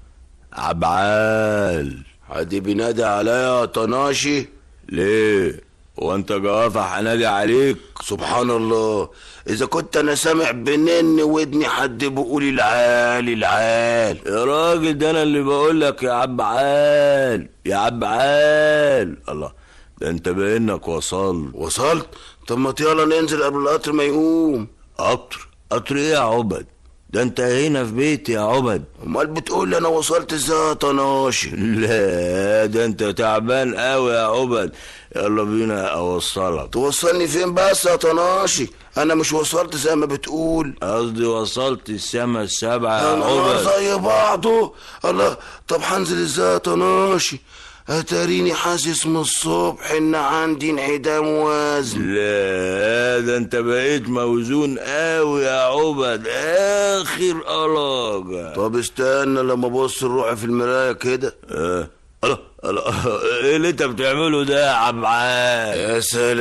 عبعال حد بينادي عليا يا طناشي ليه وانت جوافة هنادي عليك سبحان الله اذا كنت انا سامع بنن ودني حد بيقول العال العال يا راجل ده انا اللي بقول لك يا عبعال يا عبعال الله ده انت بانك وصلت وصلت طب ما يلا ننزل قبل القطر ما يقوم قطر قطر ايه يا عبد ده انت هنا في بيتي يا عبد امال بتقول لي انا وصلت ازاي يا طناشي لا ده انت تعبان قوي يا عبد يلا بينا اوصلك توصلني فين بس يا طناشي انا مش وصلت زي ما بتقول قصدي وصلت السما السبعة يا عبد زي بعضه الله طب هنزل ازاي يا طناشي اتاريني حاسس من الصبح ان عندي انعدام وزن لا ده انت بقيت موزون قوي يا عبد اخر قلاجة طب استنى لما ابص روحي في المراية كده اه الله الله ايه اللي انت بتعمله ده يا عبعال يا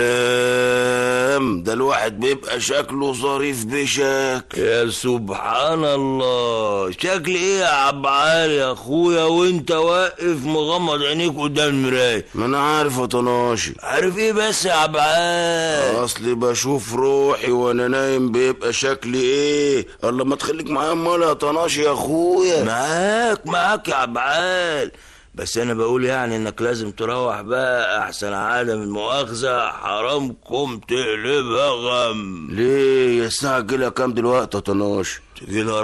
سلام ده الواحد بيبقى شكله ظريف بشكل يا سبحان الله شكل ايه يا عبعال يا اخويا وانت واقف مغمض عينيك قدام المرايه ما انا عارف يا طناشي عارف ايه بس يا عبعال اصلي بشوف روحي وانا نايم بيبقى شكلي ايه الله ما تخليك معايا امال يا طناشي يا اخويا معاك معاك يا عبعال بس انا بقول يعني انك لازم تروح بقى احسن عادة من مؤاخذة حرامكم تقلبها غم ليه الساعة جيلها كام دلوقتي يا طناش تجيلها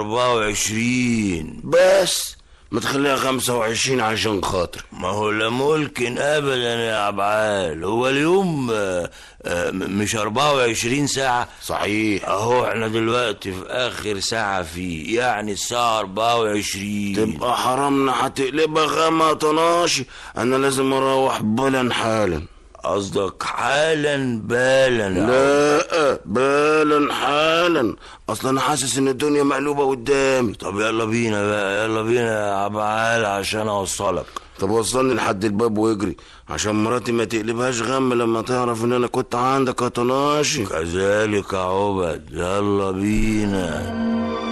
24 بس ما تخليها 25 عشان خاطر ما هو لا ممكن ابدا يا عبعال هو اليوم آه، آه، م- مش 24 ساعة صحيح اهو احنا دلوقتي في اخر ساعة فيه يعني الساعة 24 تبقى حرامنا هتقلبها غم يا طناشي انا لازم اروح بالا حالا قصدك حالا بالا لا بالا حالا اصلا انا حاسس ان الدنيا مقلوبه قدامي طب يلا بينا بقى يلا بينا يا عبعال عشان اوصلك طب وصلني لحد الباب واجري عشان مراتي ما تقلبهاش غم لما تعرف ان انا كنت عندك يا طناشي كذلك يا عبد يلا بينا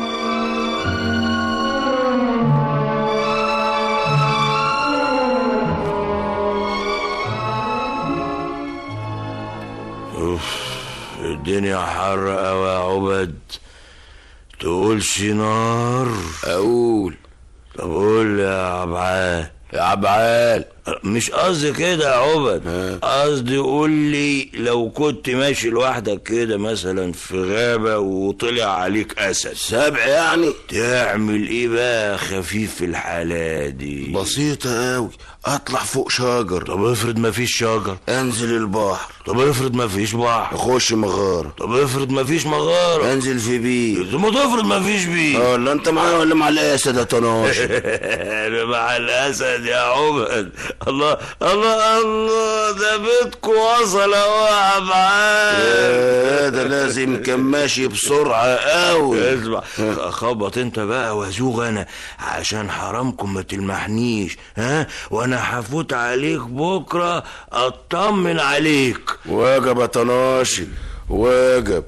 اوف الدنيا حر قوي يا عبد تقولش نار اقول طب قول يا عبعال يا عبعال مش قصدي كده يا عبد قصدي قول لي لو كنت ماشي لوحدك كده مثلا في غابة وطلع عليك أسد سبع يعني تعمل ايه بقى خفيف في الحالة دي بسيطة قوي اطلع فوق شجر طب افرض مفيش شجر انزل البحر طب افرض مفيش بحر اخش مغارة طب افرض مفيش مغارة انزل في بيت طب ما تفرض مفيش بيت اه لا انت معايا ولا مع الاسد يا طناش انا مع الاسد يا عبد الله الله الله ده بيتكم وصل اهو يا عبعال يا ده لازم كان ماشي بسرعة قوي اسمع خبط انت بقى وازوغ انا عشان حرامكم ما تلمحنيش ها وانا هفوت عليك بكره اطمن عليك واجب يا طناشي واجب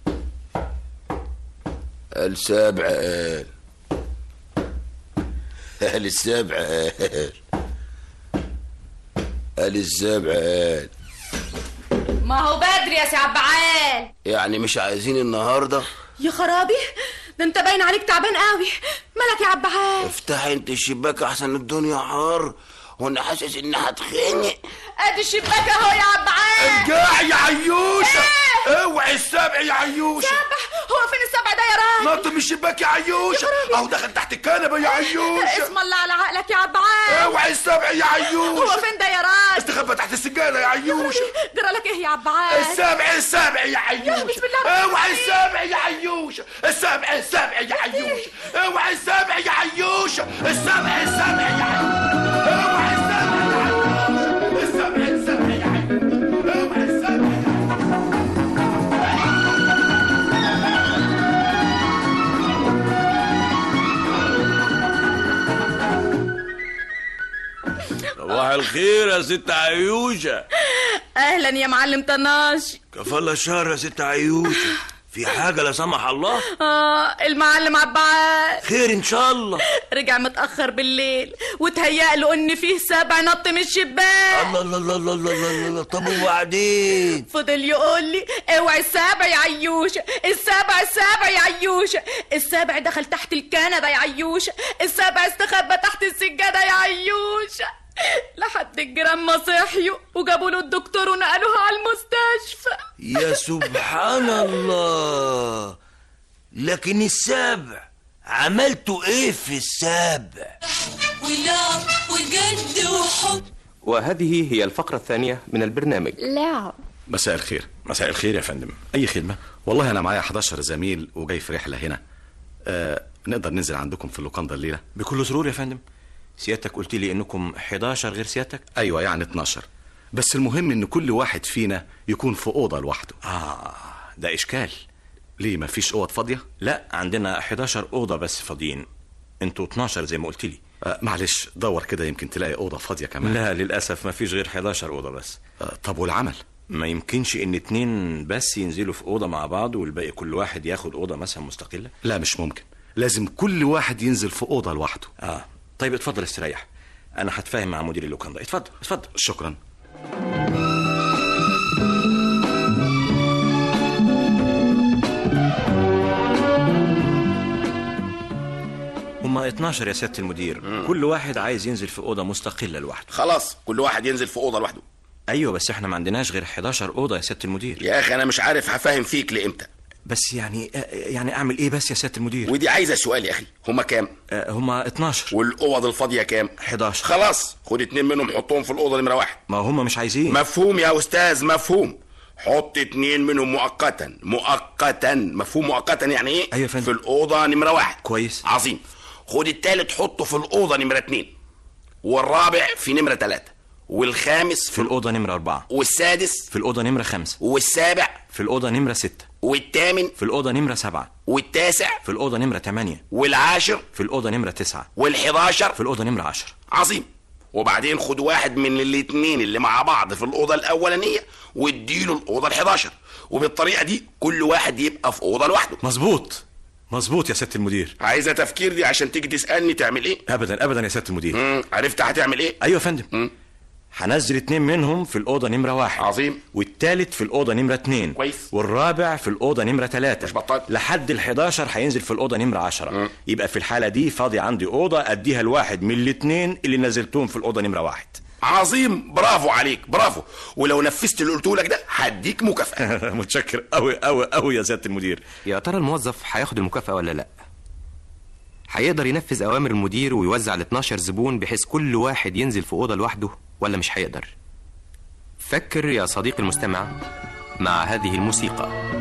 السابع قال قال السابع قال قال السابع قال ما هو بدري يا سي عبعال يعني مش عايزين النهارده يا خرابي ده انت باين عليك تعبان قوي مالك يا عبعال افتحي انت الشباك احسن الدنيا حار وانا حاسس اني هتخنق ادي الشباك اهو يا عبعال ارجع يا عيوشه اوعي السبع يا عيوشه هو فين السبع ده يا راجل نط من الشباك يا عيوشه اهو دخل تحت الكنبه يا عيوشه اسم الله على عقلك يا عبعال اوعي السبع يا عيوشه هو فين ده يا راجل استخبى تحت السجاده يا عيوشه جرى لك ايه يا عبعال السبع السبع يا عيوشه بسم الله الرحمن اوعي السبع يا عيوشه السبع السبع يا عيوشه اوعي السبع يا عيوشه السبع السبع يا عيوشه اوعي السبع يا عيوشه السبع السبع يا عيوشه اوعي السبع صباح الخير يا ست عيوشة اهلا يا معلم طناش كفالة الشهر يا ست عيوشة في حاجة لا سمح الله اه المعلم عبعال خير ان شاء الله رجع متاخر بالليل وتهيأ له ان فيه سبع نط من الشباك الله الله الله الله الله الله, الله. طب وبعدين فضل يقول لي اوعي السابع يا عيوشه السابع السابع يا عيوشه السابع دخل تحت الكنبه يا عيوشه السابع استخبى تحت السجاده يا عيوشه لحد الجيران ما صحيوا وجابوا له الدكتور ونقلوها على المستشفى يا سبحان الله لكن السابع عملتوا ايه في السابع ولعب وجد وحب وهذه هي الفقرة الثانية من البرنامج لعب مساء الخير مساء الخير يا فندم اي خدمه والله انا معايا 11 زميل وجاي في رحله هنا آه نقدر ننزل عندكم في اللوكاندا الليله بكل سرور يا فندم سيادتك قلت لي انكم 11 غير سيادتك ايوه يعني 12 بس المهم ان كل واحد فينا يكون في اوضه لوحده اه ده اشكال ليه مفيش اوض فاضيه لا عندنا 11 اوضه بس فاضيين انتوا 12 زي ما قلت لي آه معلش دور كده يمكن تلاقي اوضه فاضيه كمان لا للاسف مفيش غير 11 اوضه بس آه طب والعمل ما يمكنش ان اتنين بس ينزلوا في اوضه مع بعض والباقي كل واحد ياخد اوضه مثلا مستقله لا مش ممكن لازم كل واحد ينزل في اوضه لوحده اه طيب اتفضل استريح انا هتفاهم مع مدير اللوكاندا اتفضل اتفضل شكرا هما 12 يا سياده المدير مم. كل واحد عايز ينزل في اوضه مستقله لوحده خلاص كل واحد ينزل في اوضه لوحده ايوه بس احنا ما عندناش غير 11 اوضه يا سياده المدير يا اخي انا مش عارف هفهم فيك لامتى بس يعني يعني اعمل ايه بس يا سياده المدير ودي عايزه سؤال يا اخي هما كام آه هما 12 والاوض الفاضيه كام 11 خلاص خد اتنين منهم حطهم في الاوضه نمره واحد ما هما مش عايزين مفهوم يا استاذ مفهوم حط اتنين منهم مؤقتا مؤقتا مفهوم مؤقتا يعني ايه ايوه فندم في الاوضه نمره واحد كويس عظيم خد التالت حطه في الاوضه نمره اتنين والرابع في نمره تلاته والخامس في الأوضة نمرة أربعة والسادس في الأوضة نمرة خمسة والسابع في الأوضة نمرة ستة والثامن في الأوضة نمرة سبعة والتاسع في الأوضة نمرة تمانية والعاشر في الأوضة نمرة تسعة والحداشر في الأوضة نمرة عشر عظيم وبعدين خد واحد من الاتنين اللي مع بعض في الأوضة الأولانية واديله الأوضة الحداشر وبالطريقة دي كل واحد يبقى في أوضة لوحده مظبوط مظبوط يا سيادة المدير عايزة تفكير دي عشان تيجي تسألني تعمل ايه أبدا أبدا يا سيادة المدير مم. عرفت هتعمل ايه أيوة يا فندم مم. هنزل اتنين منهم في الأوضة نمرة واحد عظيم والتالت في الأوضة نمرة اتنين كويس والرابع في الأوضة نمرة تلاتة مش بطال لحد الحداشر هينزل في الأوضة نمرة عشرة م. يبقى في الحالة دي فاضي عندي أوضة أديها لواحد من الاتنين اللي نزلتهم في الأوضة نمرة واحد عظيم برافو عليك برافو ولو نفذت اللي قلته لك ده هديك مكافأة متشكر قوي قوي قوي يا سياده المدير يا ترى الموظف هياخد المكافأة ولا لا هيقدر ينفذ أوامر المدير ويوزع ال 12 زبون بحيث كل واحد ينزل في أوضة لوحده ولا مش هيقدر فكر يا صديقي المستمع مع هذه الموسيقى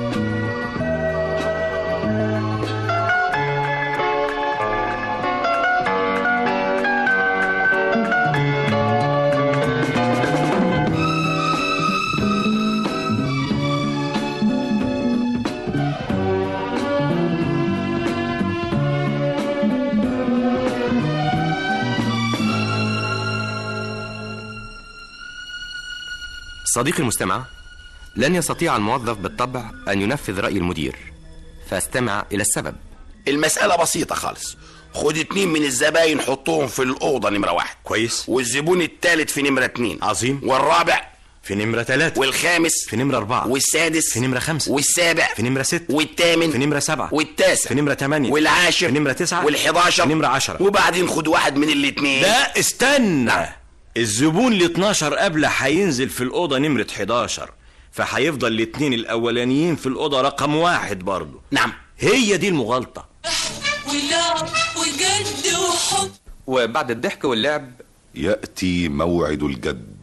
صديقي المستمع لن يستطيع الموظف بالطبع أن ينفذ رأي المدير فاستمع إلى السبب المسألة بسيطة خالص خد اتنين من الزباين حطهم في الأوضة نمرة واحد كويس والزبون التالت في نمرة اتنين عظيم والرابع في نمرة ثلاثة والخامس في نمرة أربعة والسادس في نمرة خمسة والسابع في نمرة ستة والثامن في نمرة سبعة والتاسع في نمرة ثمانية والعاشر في نمرة تسعة والحداشر في نمرة عشرة وبعدين خد واحد من الاتنين لا استنى الزبون ال 12 قبله هينزل في الأوضة نمرة 11 فهيفضل الاتنين الأولانيين في الأوضة رقم واحد برضه نعم هي دي المغالطة ولعب وجد وحب وبعد الضحك واللعب يأتي موعد الجد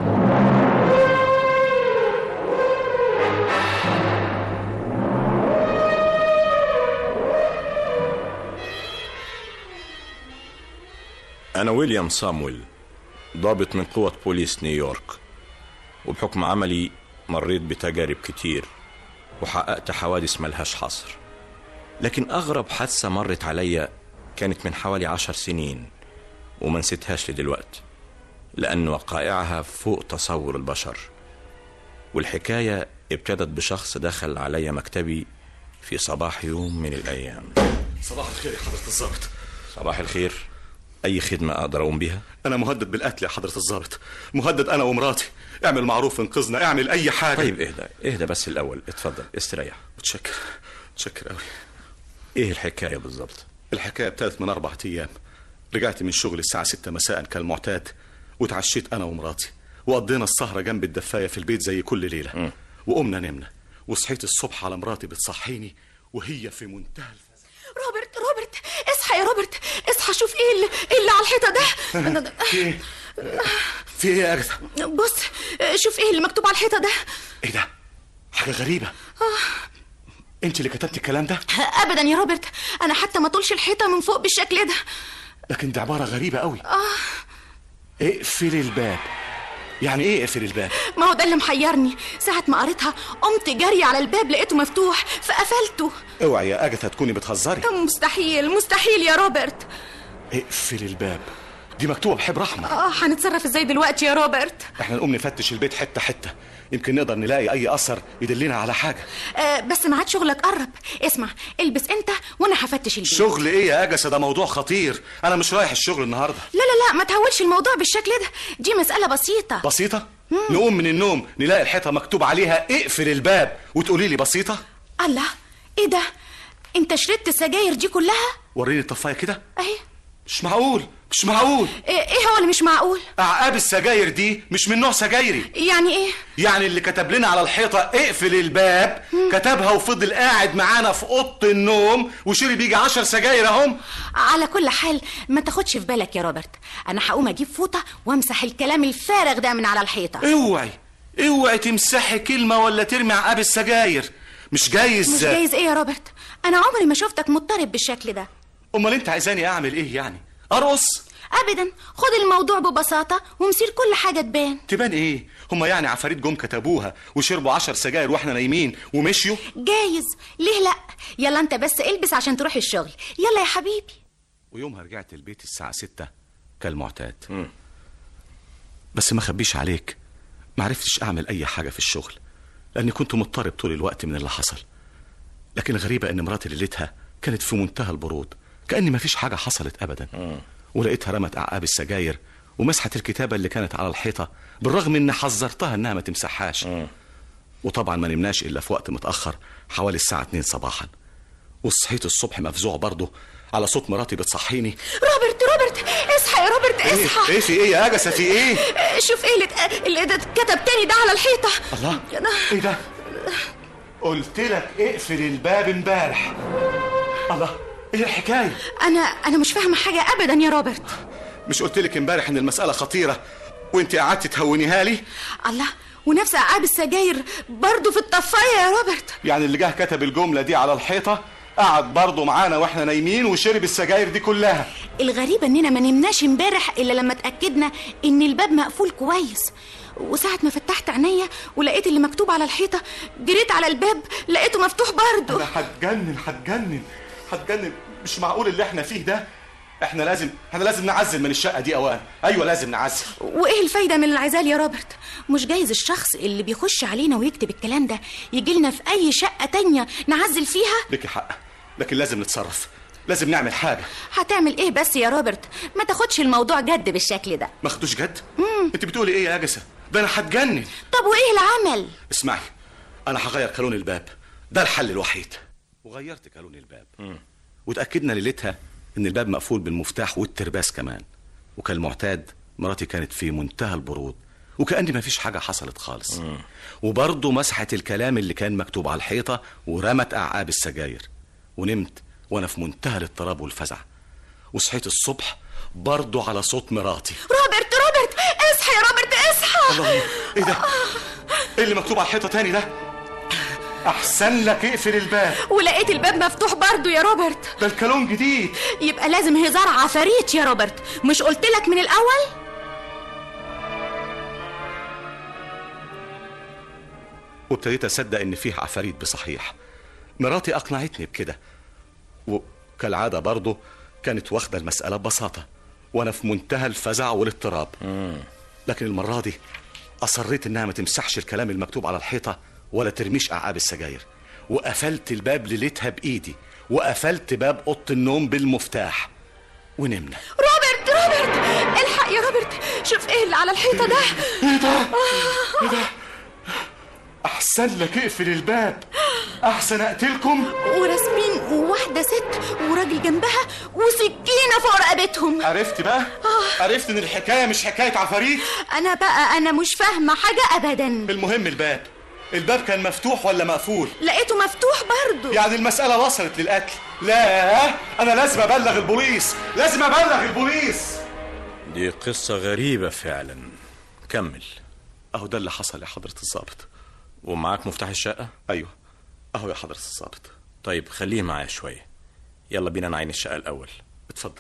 أنا ويليام سامويل ضابط من قوة بوليس نيويورك وبحكم عملي مريت بتجارب كتير وحققت حوادث ملهاش حصر لكن أغرب حادثة مرت عليا كانت من حوالي عشر سنين وما نسيتهاش لدلوقت لأن وقائعها فوق تصور البشر والحكاية ابتدت بشخص دخل علي مكتبي في صباح يوم من الأيام صباح الخير يا حضرة الضابط صباح الخير أي خدمة أقدر أقوم بها؟ أنا مهدد بالقتل يا حضرة الضابط مهدد أنا ومراتي اعمل معروف انقذنا اعمل أي حاجة طيب اهدى اهدى بس الأول اتفضل استريح متشكر متشكر أوي إيه الحكاية بالظبط؟ الحكاية ابتدت من أربعة أيام رجعت من الشغل الساعة ستة مساء كالمعتاد وتعشيت أنا ومراتي وقضينا السهرة جنب الدفاية في البيت زي كل ليلة م. وقمنا نمنا وصحيت الصبح على مراتي بتصحيني وهي في منتهى روبرت روبرت اصحى يا روبرت اصحى شوف ايه اللي, إيه اللي على الحيطه ده في ايه في ايه يا اجثى بص شوف ايه اللي مكتوب على الحيطه ده ايه ده حاجه غريبه انت اللي كتبتي الكلام ده ابدا يا روبرت انا حتى ما طولش الحيطه من فوق بالشكل ده لكن دي عباره غريبه قوي اه اقفلي الباب يعني ايه اقفل الباب ما هو ده اللي محيرني ساعة ما قريتها قمت جري على الباب لقيته مفتوح فقفلته اوعي يا اجثى تكوني بتهزري مستحيل مستحيل يا روبرت اقفل الباب دي مكتوبه بحبر احمر اه هنتصرف ازاي دلوقتي يا روبرت احنا نقوم نفتش البيت حته حته يمكن نقدر نلاقي اي اثر يدلنا على حاجه آه بس ميعاد شغلك قرب اسمع البس انت وانا هفتش البيت شغل ايه يا اجسة ده موضوع خطير انا مش رايح الشغل النهارده لا لا لا ما تهولش الموضوع بالشكل ده دي مسألة بسيطة بسيطه نقوم من النوم نلاقي الحيطه مكتوب عليها اقفل الباب وتقولي لي بسيطه الله ايه ده انت شربت السجاير دي كلها وريني الطفايه كده اهي مش معقول مش معقول ايه إيه هو اللي مش معقول اعقاب السجاير دي مش من نوع سجايري يعني ايه يعني اللي كتب لنا على الحيطه اقفل الباب كتبها وفضل قاعد معانا في اوضه النوم وشرب يجي عشر سجاير اهم على كل حال ما تاخدش في بالك يا روبرت انا هقوم اجيب فوطه وامسح الكلام الفارغ ده من على الحيطه اوعي اوعي تمسحي كلمه ولا ترمي عقاب السجاير مش جايز مش جايز ايه يا روبرت انا عمري ما شفتك مضطرب بالشكل ده امال انت عايزاني اعمل ايه يعني ارقص ابدا خد الموضوع ببساطه ومصير كل حاجه تبان تبان ايه هما يعني عفاريت جم كتبوها وشربوا عشر سجاير واحنا نايمين ومشيوا جايز ليه لا يلا انت بس البس عشان تروح الشغل يلا يا حبيبي ويومها رجعت البيت الساعة ستة كالمعتاد بس ما خبيش عليك ما عرفتش أعمل أي حاجة في الشغل لأني كنت مضطرب طول الوقت من اللي حصل لكن غريبة إن مراتي ليلتها كانت في منتهى البرود كأن ما فيش حاجة حصلت أبدا ولقيتها رمت أعقاب السجاير ومسحت الكتابة اللي كانت على الحيطة بالرغم إن حذرتها إنها ما تمسحهاش وطبعا ما نمناش إلا في وقت متأخر حوالي الساعة 2 صباحا وصحيت الصبح مفزوع برضه على صوت مراتي بتصحيني روبرت روبرت اصحى يا روبرت ايه اصحى ايه في ايه يا اجسه في ايه شوف ايه اللي ات- اللي ده اتكتب تاني ده على الحيطه الله يا أنا- ايه ده قلت لك اقفل الباب امبارح الله ايه الحكايه انا انا مش فاهمه حاجه ابدا يا روبرت مش قلت لك امبارح ان المساله خطيره وانت قعدت تهونيها لي الله ونفس العاب السجاير برضو في الطفايه يا روبرت يعني اللي جه كتب الجمله دي على الحيطه قعد برضه معانا واحنا نايمين وشرب السجاير دي كلها الغريب اننا ما نمناش امبارح الا لما اتاكدنا ان الباب مقفول كويس وساعة ما فتحت عينيا ولقيت اللي مكتوب على الحيطة جريت على الباب لقيته مفتوح برضه انا هتجنن هتجنن هتجنن مش معقول اللي احنا فيه ده احنا لازم احنا لازم نعزل من الشقه دي اوان ايوه لازم نعزل وايه الفايدة من العزال يا روبرت مش جايز الشخص اللي بيخش علينا ويكتب الكلام ده يجي لنا في اي شقة تانية نعزل فيها لك حق لكن لازم نتصرف لازم نعمل حاجه هتعمل ايه بس يا روبرت ما تاخدش الموضوع جد بالشكل ده ما خدوش جد انت بتقولي ايه يا اجسه ده انا هتجنن طب وايه العمل اسمعي انا هغير كالون الباب ده الحل الوحيد وغيرت كالون الباب وتاكدنا ليلتها ان الباب مقفول بالمفتاح والترباس كمان وكالمعتاد مراتي كانت في منتهى البرود وكأن ما فيش حاجة حصلت خالص وبرضه مسحت الكلام اللي كان مكتوب على الحيطة ورمت أعقاب السجاير ونمت وأنا في منتهى الاضطراب والفزع وصحيت الصبح برضه على صوت مراتي روبرت روبرت اصحى يا روبرت اصحى الله ايه ده ايه اللي مكتوب على الحيطة تاني ده احسن لك اقفل الباب ولقيت الباب مفتوح برضه يا روبرت ده الكالون جديد يبقى لازم هزار عفاريت يا روبرت مش قلت لك من الاول وابتديت اصدق ان فيه عفاريت بصحيح مراتي اقنعتني بكده وكالعاده برضه كانت واخده المساله ببساطه وانا في منتهى الفزع والاضطراب لكن المره دي اصريت انها ما تمسحش الكلام المكتوب على الحيطه ولا ترميش اعقاب السجاير وقفلت الباب ليلتها بايدي وقفلت باب اوضه النوم بالمفتاح ونمنا روبرت روبرت الحق يا روبرت شوف ايه اللي على الحيطه ده ايه ده ايه ده احسن لك اقفل الباب احسن اقتلكم وراسمين واحده ست وراجل جنبها وسكينه فوق رقبتهم عرفت بقى عرفت ان الحكايه مش حكايه عفاريت انا بقى انا مش فاهمه حاجه ابدا المهم الباب الباب كان مفتوح ولا مقفول لقيته مفتوح برضه يعني المسألة وصلت للقتل لا أنا لازم أبلغ البوليس لازم أبلغ البوليس دي قصة غريبة فعلا كمل أهو ده اللي حصل يا حضرة الضابط ومعاك مفتاح الشقة؟ أيوه أهو يا حضرة الضابط طيب خليه معايا شوية يلا بينا نعين الشقة الأول اتفضل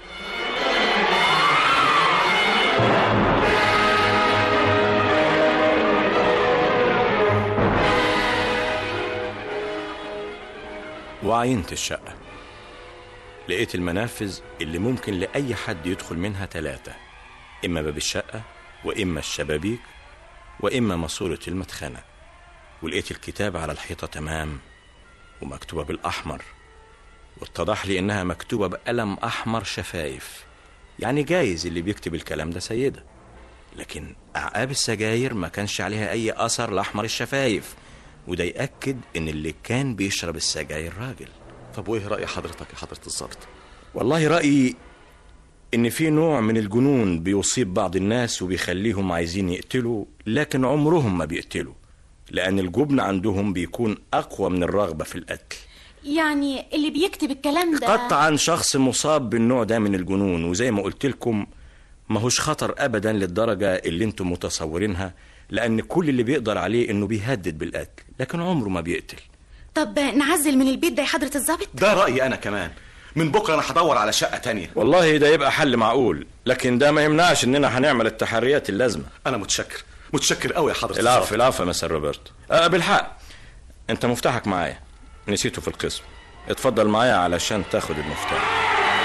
وعينت الشقة لقيت المنافذ اللي ممكن لأي حد يدخل منها ثلاثة إما باب الشقة وإما الشبابيك وإما ماسورة المدخنة ولقيت الكتاب على الحيطة تمام ومكتوبة بالأحمر واتضح لي إنها مكتوبة بقلم أحمر شفايف يعني جايز اللي بيكتب الكلام ده سيدة لكن أعقاب السجاير ما كانش عليها أي أثر لأحمر الشفايف وده يأكد إن اللي كان بيشرب السجاير راجل طب وإيه رأي حضرتك يا حضرة الضابط؟ والله رأيي إن في نوع من الجنون بيصيب بعض الناس وبيخليهم عايزين يقتلوا لكن عمرهم ما بيقتلوا لأن الجبن عندهم بيكون أقوى من الرغبة في القتل يعني اللي بيكتب الكلام ده قطعا شخص مصاب بالنوع ده من الجنون وزي ما قلت لكم ماهوش خطر أبدا للدرجة اللي انتم متصورينها لأن كل اللي بيقدر عليه إنه بيهدد بالقتل لكن عمره ما بيقتل طب نعزل من البيت ده يا حضره الضابط ده رأيي أنا كمان من بكرة أنا هدور على شقة تانية والله ده يبقى حل معقول لكن ده ما يمنعش إننا هنعمل التحريات اللازمة أنا متشكر متشكر قوي يا حضرة العفو العفو يا مسار روبرت أه بالحق أنت مفتاحك معايا نسيته في القسم اتفضل معايا علشان تاخد المفتاح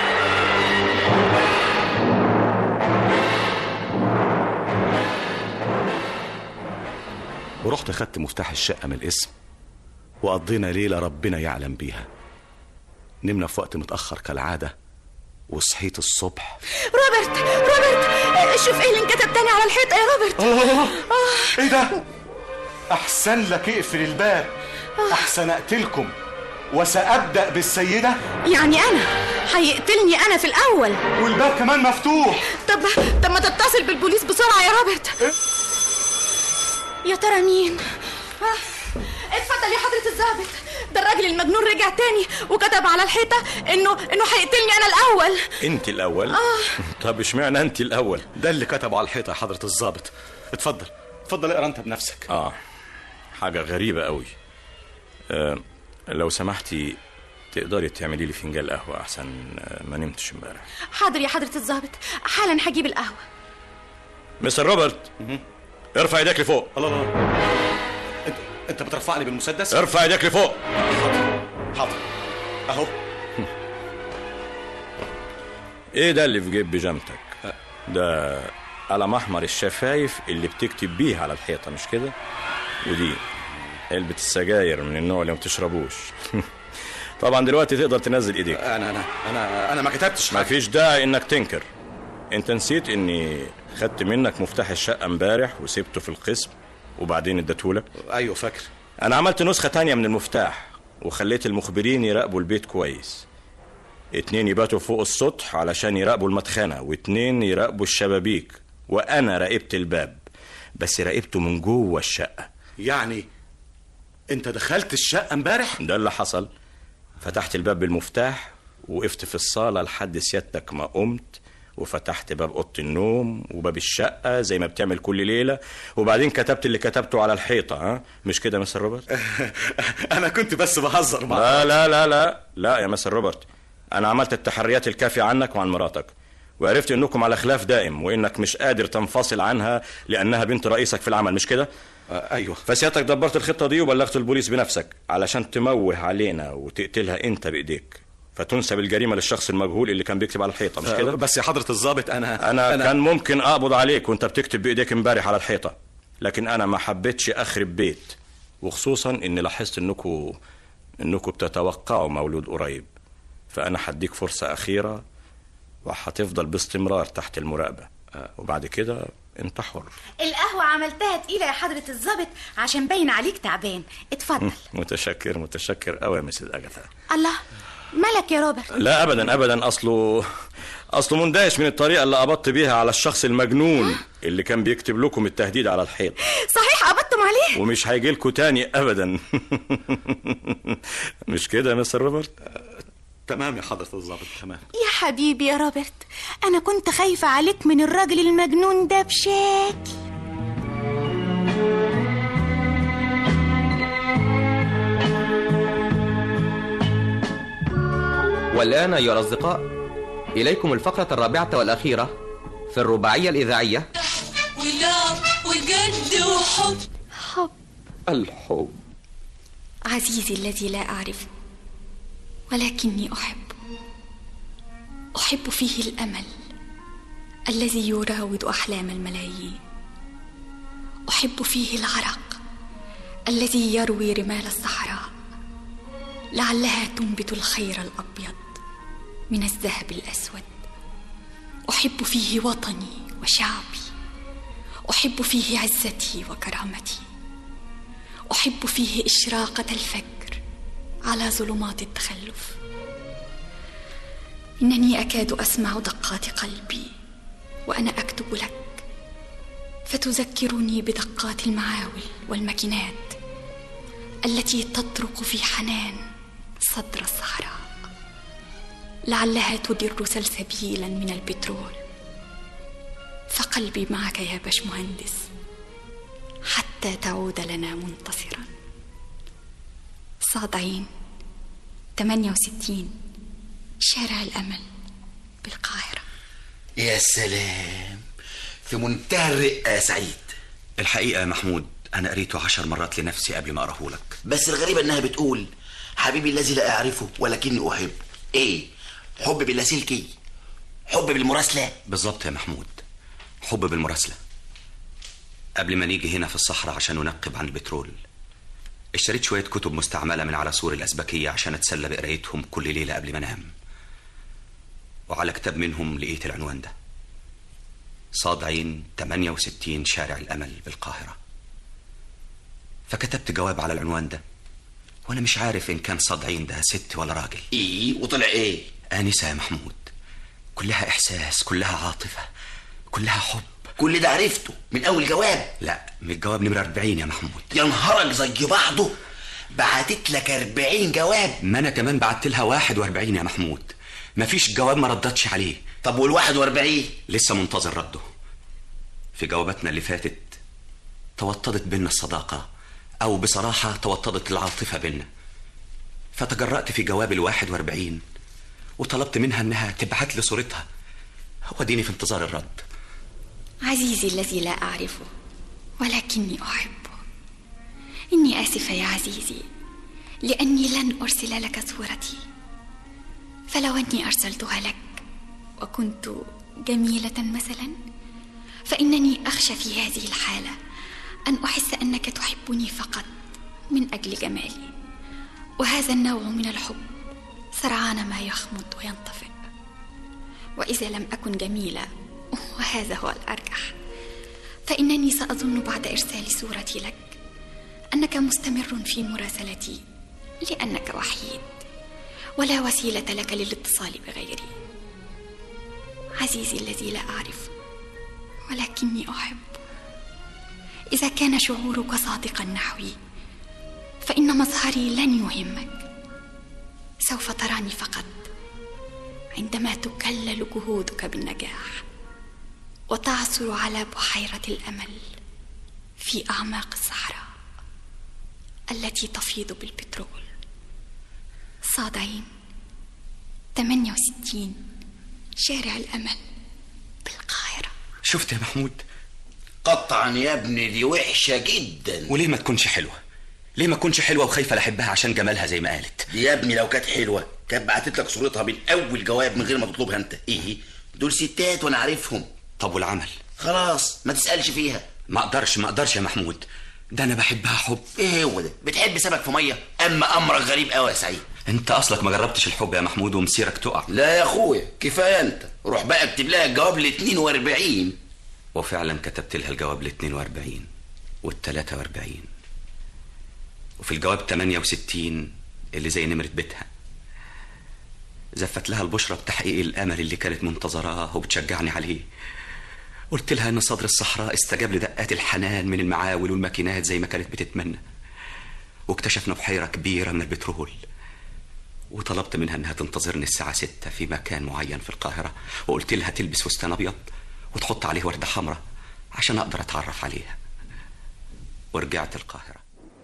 ورحت خدت مفتاح الشقة من الاسم وقضينا ليلة ربنا يعلم بيها نمنا في وقت متأخر كالعادة وصحيت الصبح روبرت روبرت شوف ايه اللي انكتب تاني على الحيطه يا روبرت الله ايه ده احسن لك اقفل الباب احسن اقتلكم وسأبدأ بالسيدة يعني انا هيقتلني انا في الاول والباب كمان مفتوح طب طب ما تتصل بالبوليس بسرعه يا روبرت يا ترى مين آه، اتفضل يا حضرة الضابط ده الراجل المجنون رجع تاني وكتب على الحيطة انه انه هيقتلني انا الاول انت الاول آه. طب اشمعنى انت الاول ده اللي كتبه على الحيطة يا حضرة الضابط اتفضل اتفضل اقرا انت بنفسك اه حاجه غريبه قوي آه لو سمحتي تقدري تعملي لي فنجان قهوه احسن آه، ما نمتش امبارح حاضر يا حضرة الضابط حالا هجيب القهوة مستر روبرت ارفع ايديك لفوق الله الله انت انت بترفعني بالمسدس ارفع ايديك لفوق حاضر اهو ايه ده اللي في جيب بيجامتك ده قلم احمر الشفايف اللي بتكتب بيه على الحيطه مش كده ودي علبه السجاير من النوع اللي ما بتشربوش طبعا دلوقتي تقدر تنزل ايديك انا انا انا انا ما كتبتش ما فيش داعي انك تنكر انت نسيت اني خدت منك مفتاح الشقه امبارح وسبته في القسم وبعدين اديتهولك ايوه فاكر انا عملت نسخه تانية من المفتاح وخليت المخبرين يراقبوا البيت كويس اتنين يباتوا فوق السطح علشان يراقبوا المدخنة واتنين يراقبوا الشبابيك وانا راقبت الباب بس راقبته من جوه الشقة يعني انت دخلت الشقة امبارح ده اللي حصل فتحت الباب بالمفتاح وقفت في الصالة لحد سيادتك ما قمت وفتحت باب أوضة النوم وباب الشقة زي ما بتعمل كل ليلة وبعدين كتبت اللي كتبته على الحيطة ها مش كده يا مستر روبرت؟ انا كنت بس بهزر معاك لا لا لا لا لا يا مستر روبرت أنا عملت التحريات الكافية عنك وعن مراتك وعرفت انكم على خلاف دائم وانك مش قادر تنفصل عنها لانها بنت رئيسك في العمل مش كده ايوه فسيادتك دبرت الخطه دي وبلغت البوليس بنفسك علشان تموه علينا وتقتلها انت بايديك فتنسب الجريمه للشخص المجهول اللي كان بيكتب على الحيطه مش كده بس يا حضرة الضابط انا أنا, أنا كان ممكن أقبض عليك وأنت بتكتب بإيديك امبارح على الحيطة لكن أنا ما حبيتش أخرب بيت وخصوصا إني لاحظت إنكم إنكم بتتوقعوا مولود قريب فأنا هديك فرصة أخيرة وهتفضل باستمرار تحت المراقبة وبعد كده أنت حر القهوة عملتها تقيلة يا حضرة الضابط عشان باين عليك تعبان اتفضل متشكر متشكر قوي يا مسز أجاثا الله مالك يا روبرت لا ابدا ابدا اصله اصله مندهش من الطريقه اللي قبضت بيها على الشخص المجنون اللي كان بيكتب لكم التهديد على الحيط صحيح قبضتم عليه ومش هيجي لكم تاني ابدا مش كده يا مستر روبرت تمام يا حضرة الضابط تمام يا حبيبي يا روبرت انا كنت خايفة عليك من الراجل المجنون ده بشكل والآن أيها الأصدقاء إليكم الفقرة الرابعة والأخيرة في الرباعية الإذاعية ولعب وجد وحب حب الحب عزيزي الذي لا أعرفه ولكني أحبه أحب فيه الأمل الذي يراود أحلام الملايين أحب فيه العرق الذي يروي رمال الصحراء لعلها تنبت الخير الأبيض من الذهب الأسود أحب فيه وطني وشعبي أحب فيه عزتي وكرامتي أحب فيه إشراقة الفجر على ظلمات التخلف إنني أكاد أسمع دقات قلبي وأنا أكتب لك فتذكرني بدقات المعاول والماكينات التي تطرق في حنان صدر الصحراء لعلها تدر سلسبيلا من البترول فقلبي معك يا باشمهندس حتى تعود لنا منتصرا صادعين 68 شارع الأمل بالقاهرة يا سلام في منتهى الرقة يا سعيد الحقيقة يا محمود أنا قريته عشر مرات لنفسي قبل ما أقراه لك بس الغريبة إنها بتقول حبيبي الذي لا أعرفه ولكني أحب إيه حب باللاسلكي حب بالمراسلة بالظبط يا محمود حب بالمراسلة قبل ما نيجي هنا في الصحراء عشان ننقب عن البترول اشتريت شوية كتب مستعملة من على سور الأسبكية عشان أتسلى بقرايتهم كل ليلة قبل ما أنام وعلى كتاب منهم لقيت العنوان ده صاد عين 68 شارع الأمل بالقاهرة فكتبت جواب على العنوان ده وانا مش عارف ان كان صدعين ده ست ولا راجل ايه وطلع ايه انسه يا محمود كلها احساس كلها عاطفه كلها حب كل ده عرفته من اول جواب لا من الجواب نمرة 40 يا محمود يا نهارك زي بعضه بعتت لك 40 جواب ما انا كمان بعت لها 41 يا محمود مفيش جواب ما ردتش عليه طب وال 41 لسه منتظر رده في جواباتنا اللي فاتت توطدت بينا الصداقة أو بصراحة توطدت العاطفة بينا فتجرأت في جواب الواحد واربعين وطلبت منها إنها تبعت لي صورتها وديني في انتظار الرد عزيزي الذي لا أعرفه ولكني أحبه إني آسفة يا عزيزي لأني لن أرسل لك صورتي فلو أني أرسلتها لك وكنت جميلة مثلا فإنني أخشى في هذه الحالة أن أحس أنك تحبني فقط من أجل جمالي وهذا النوع من الحب سرعان ما يخمد وينطفئ وإذا لم أكن جميلة وهذا هو الأرجح فإنني سأظن بعد إرسال صورتي لك أنك مستمر في مراسلتي لأنك وحيد ولا وسيلة لك للاتصال بغيري عزيزي الذي لا أعرف ولكني أحب إذا كان شعورك صادقا نحوي فإن مظهري لن يهمك سوف تراني فقط عندما تكلل جهودك بالنجاح وتعثر على بحيرة الأمل في أعماق الصحراء التي تفيض بالبترول صادعين 68 شارع الأمل شفت يا محمود قطعا يا ابني دي وحشة جدا وليه ما تكونش حلوة ليه ما تكونش حلوة وخايفة لأحبها عشان جمالها زي ما قالت دي يا ابني لو كانت حلوة كانت بعتت لك صورتها من أول جواب من غير ما تطلبها أنت إيه دول ستات وأنا عارفهم طب والعمل خلاص ما تسألش فيها ما اقدرش ما اقدرش يا محمود ده انا بحبها حب ايه هو ده بتحب سمك في ميه اما امرك غريب قوي يا سعيد انت اصلك ما جربتش الحب يا محمود ومسيرك تقع لا يا اخويا كفايه انت روح بقى اكتب لها الجواب ل 42 وفعلا كتبت لها الجواب ل 42 وال 43 وفي الجواب 68 اللي زي نمرة بيتها زفت لها البشرة بتحقيق الأمل اللي كانت منتظراه وبتشجعني عليه قلت لها ان صدر الصحراء استجاب لدقات الحنان من المعاول والماكينات زي ما كانت بتتمنى واكتشفنا بحيرة كبيرة من البترول وطلبت منها انها تنتظرني الساعة ستة في مكان معين في القاهرة وقلت لها تلبس فستان ابيض وتحط عليه وردة حمراء عشان اقدر اتعرف عليها ورجعت القاهرة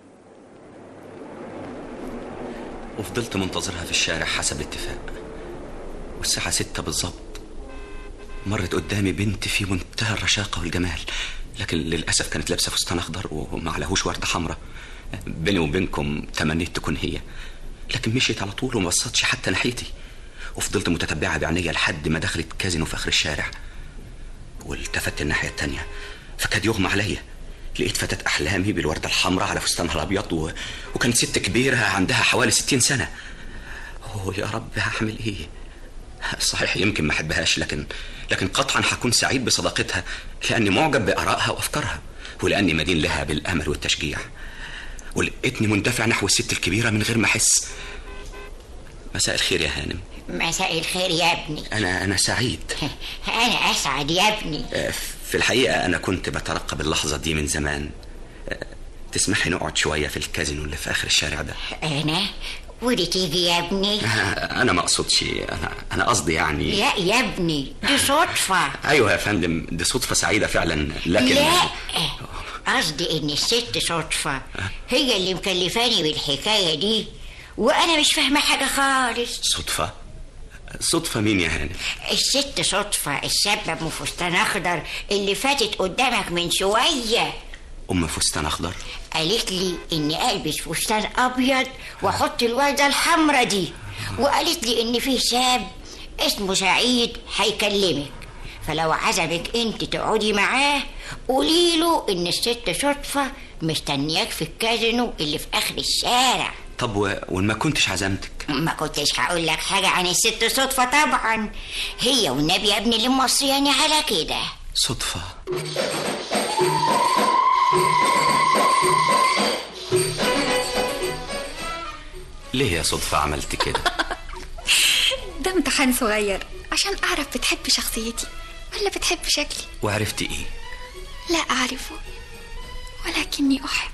وفضلت منتظرها في الشارع حسب الاتفاق والساعة ستة بالظبط مرت قدامي بنت في منتهى الرشاقة والجمال لكن للأسف كانت لابسة فستان أخضر وما عليهوش وردة حمراء بيني وبينكم تمنيت تكون هي لكن مشيت على طول وما بصتش حتى ناحيتي وفضلت متتبعة بعينيا لحد ما دخلت كازينو في آخر الشارع والتفت الناحية التانية فكاد يغمى عليا لقيت فتاة أحلامي بالوردة الحمراء على فستانها الأبيض و... وكانت ست كبيرة عندها حوالي ستين سنة أوه يا رب هعمل إيه صحيح يمكن ما أحبهاش لكن لكن قطعا هكون سعيد بصداقتها لأني معجب بآرائها وأفكارها ولأني مدين لها بالأمل والتشجيع ولقيتني مندفع نحو الست الكبيرة من غير ما أحس مساء الخير يا هانم مساء الخير يا ابني أنا أنا سعيد أنا أسعد يا ابني في الحقيقة أنا كنت بترقب اللحظة دي من زمان تسمحي نقعد شوية في الكازينو اللي في آخر الشارع ده أنا ودي تيجي يا ابني أنا ما أقصدش أنا أنا قصدي يعني لا يا ابني دي صدفة أيوة يا فندم دي صدفة سعيدة فعلا لكن لا قصدي إن الست صدفة هي اللي مكلفاني بالحكاية دي وأنا مش فاهمة حاجة خالص صدفة صدفة مين يا هانم؟ الست صدفة الشابة أم فستان أخضر اللي فاتت قدامك من شوية أم فستان أخضر؟ قالت لي إني ألبس فستان أبيض وأحط الوردة الحمرا دي وقالت لي إن في شاب اسمه سعيد هيكلمك فلو عزمك انت تقعدي معاه قولي له ان الست صدفة مستنياك في الكازينو اللي في اخر الشارع طب و... وما كنتش عزمتك ما كنتش هقول لك حاجة عن الست صدفة طبعا هي والنبي يا ابني اللي موصياني على كده صدفة ليه يا صدفة عملت كده ده امتحان صغير عشان أعرف بتحب شخصيتي ولا بتحب شكلي وعرفت ايه لا أعرفه ولكني أحب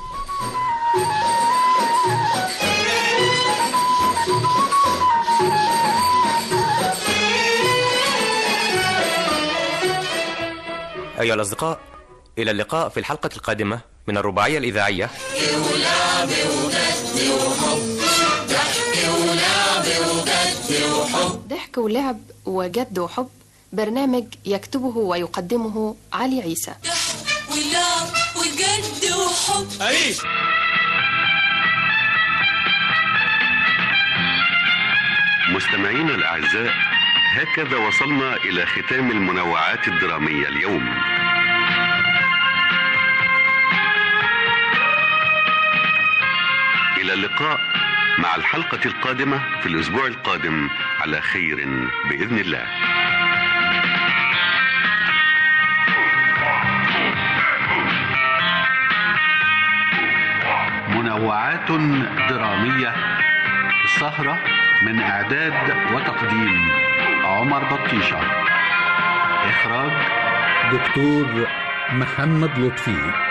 أيها الأصدقاء إلى اللقاء في الحلقة القادمة من الرباعية الإذاعية ولعب وجد وحب ضحك ولعب وجد وحب ضحك ولعب وجد وحب برنامج يكتبه ويقدمه علي عيسى ولعب وجد وحب عيش مستمعينا الأعزاء هكذا وصلنا إلى ختام المنوعات الدرامية اليوم إلى اللقاء مع الحلقة القادمة في الأسبوع القادم على خير بإذن الله منوعات درامية السهرة من إعداد وتقديم عمر بطيشة إخراج دكتور محمد لطفي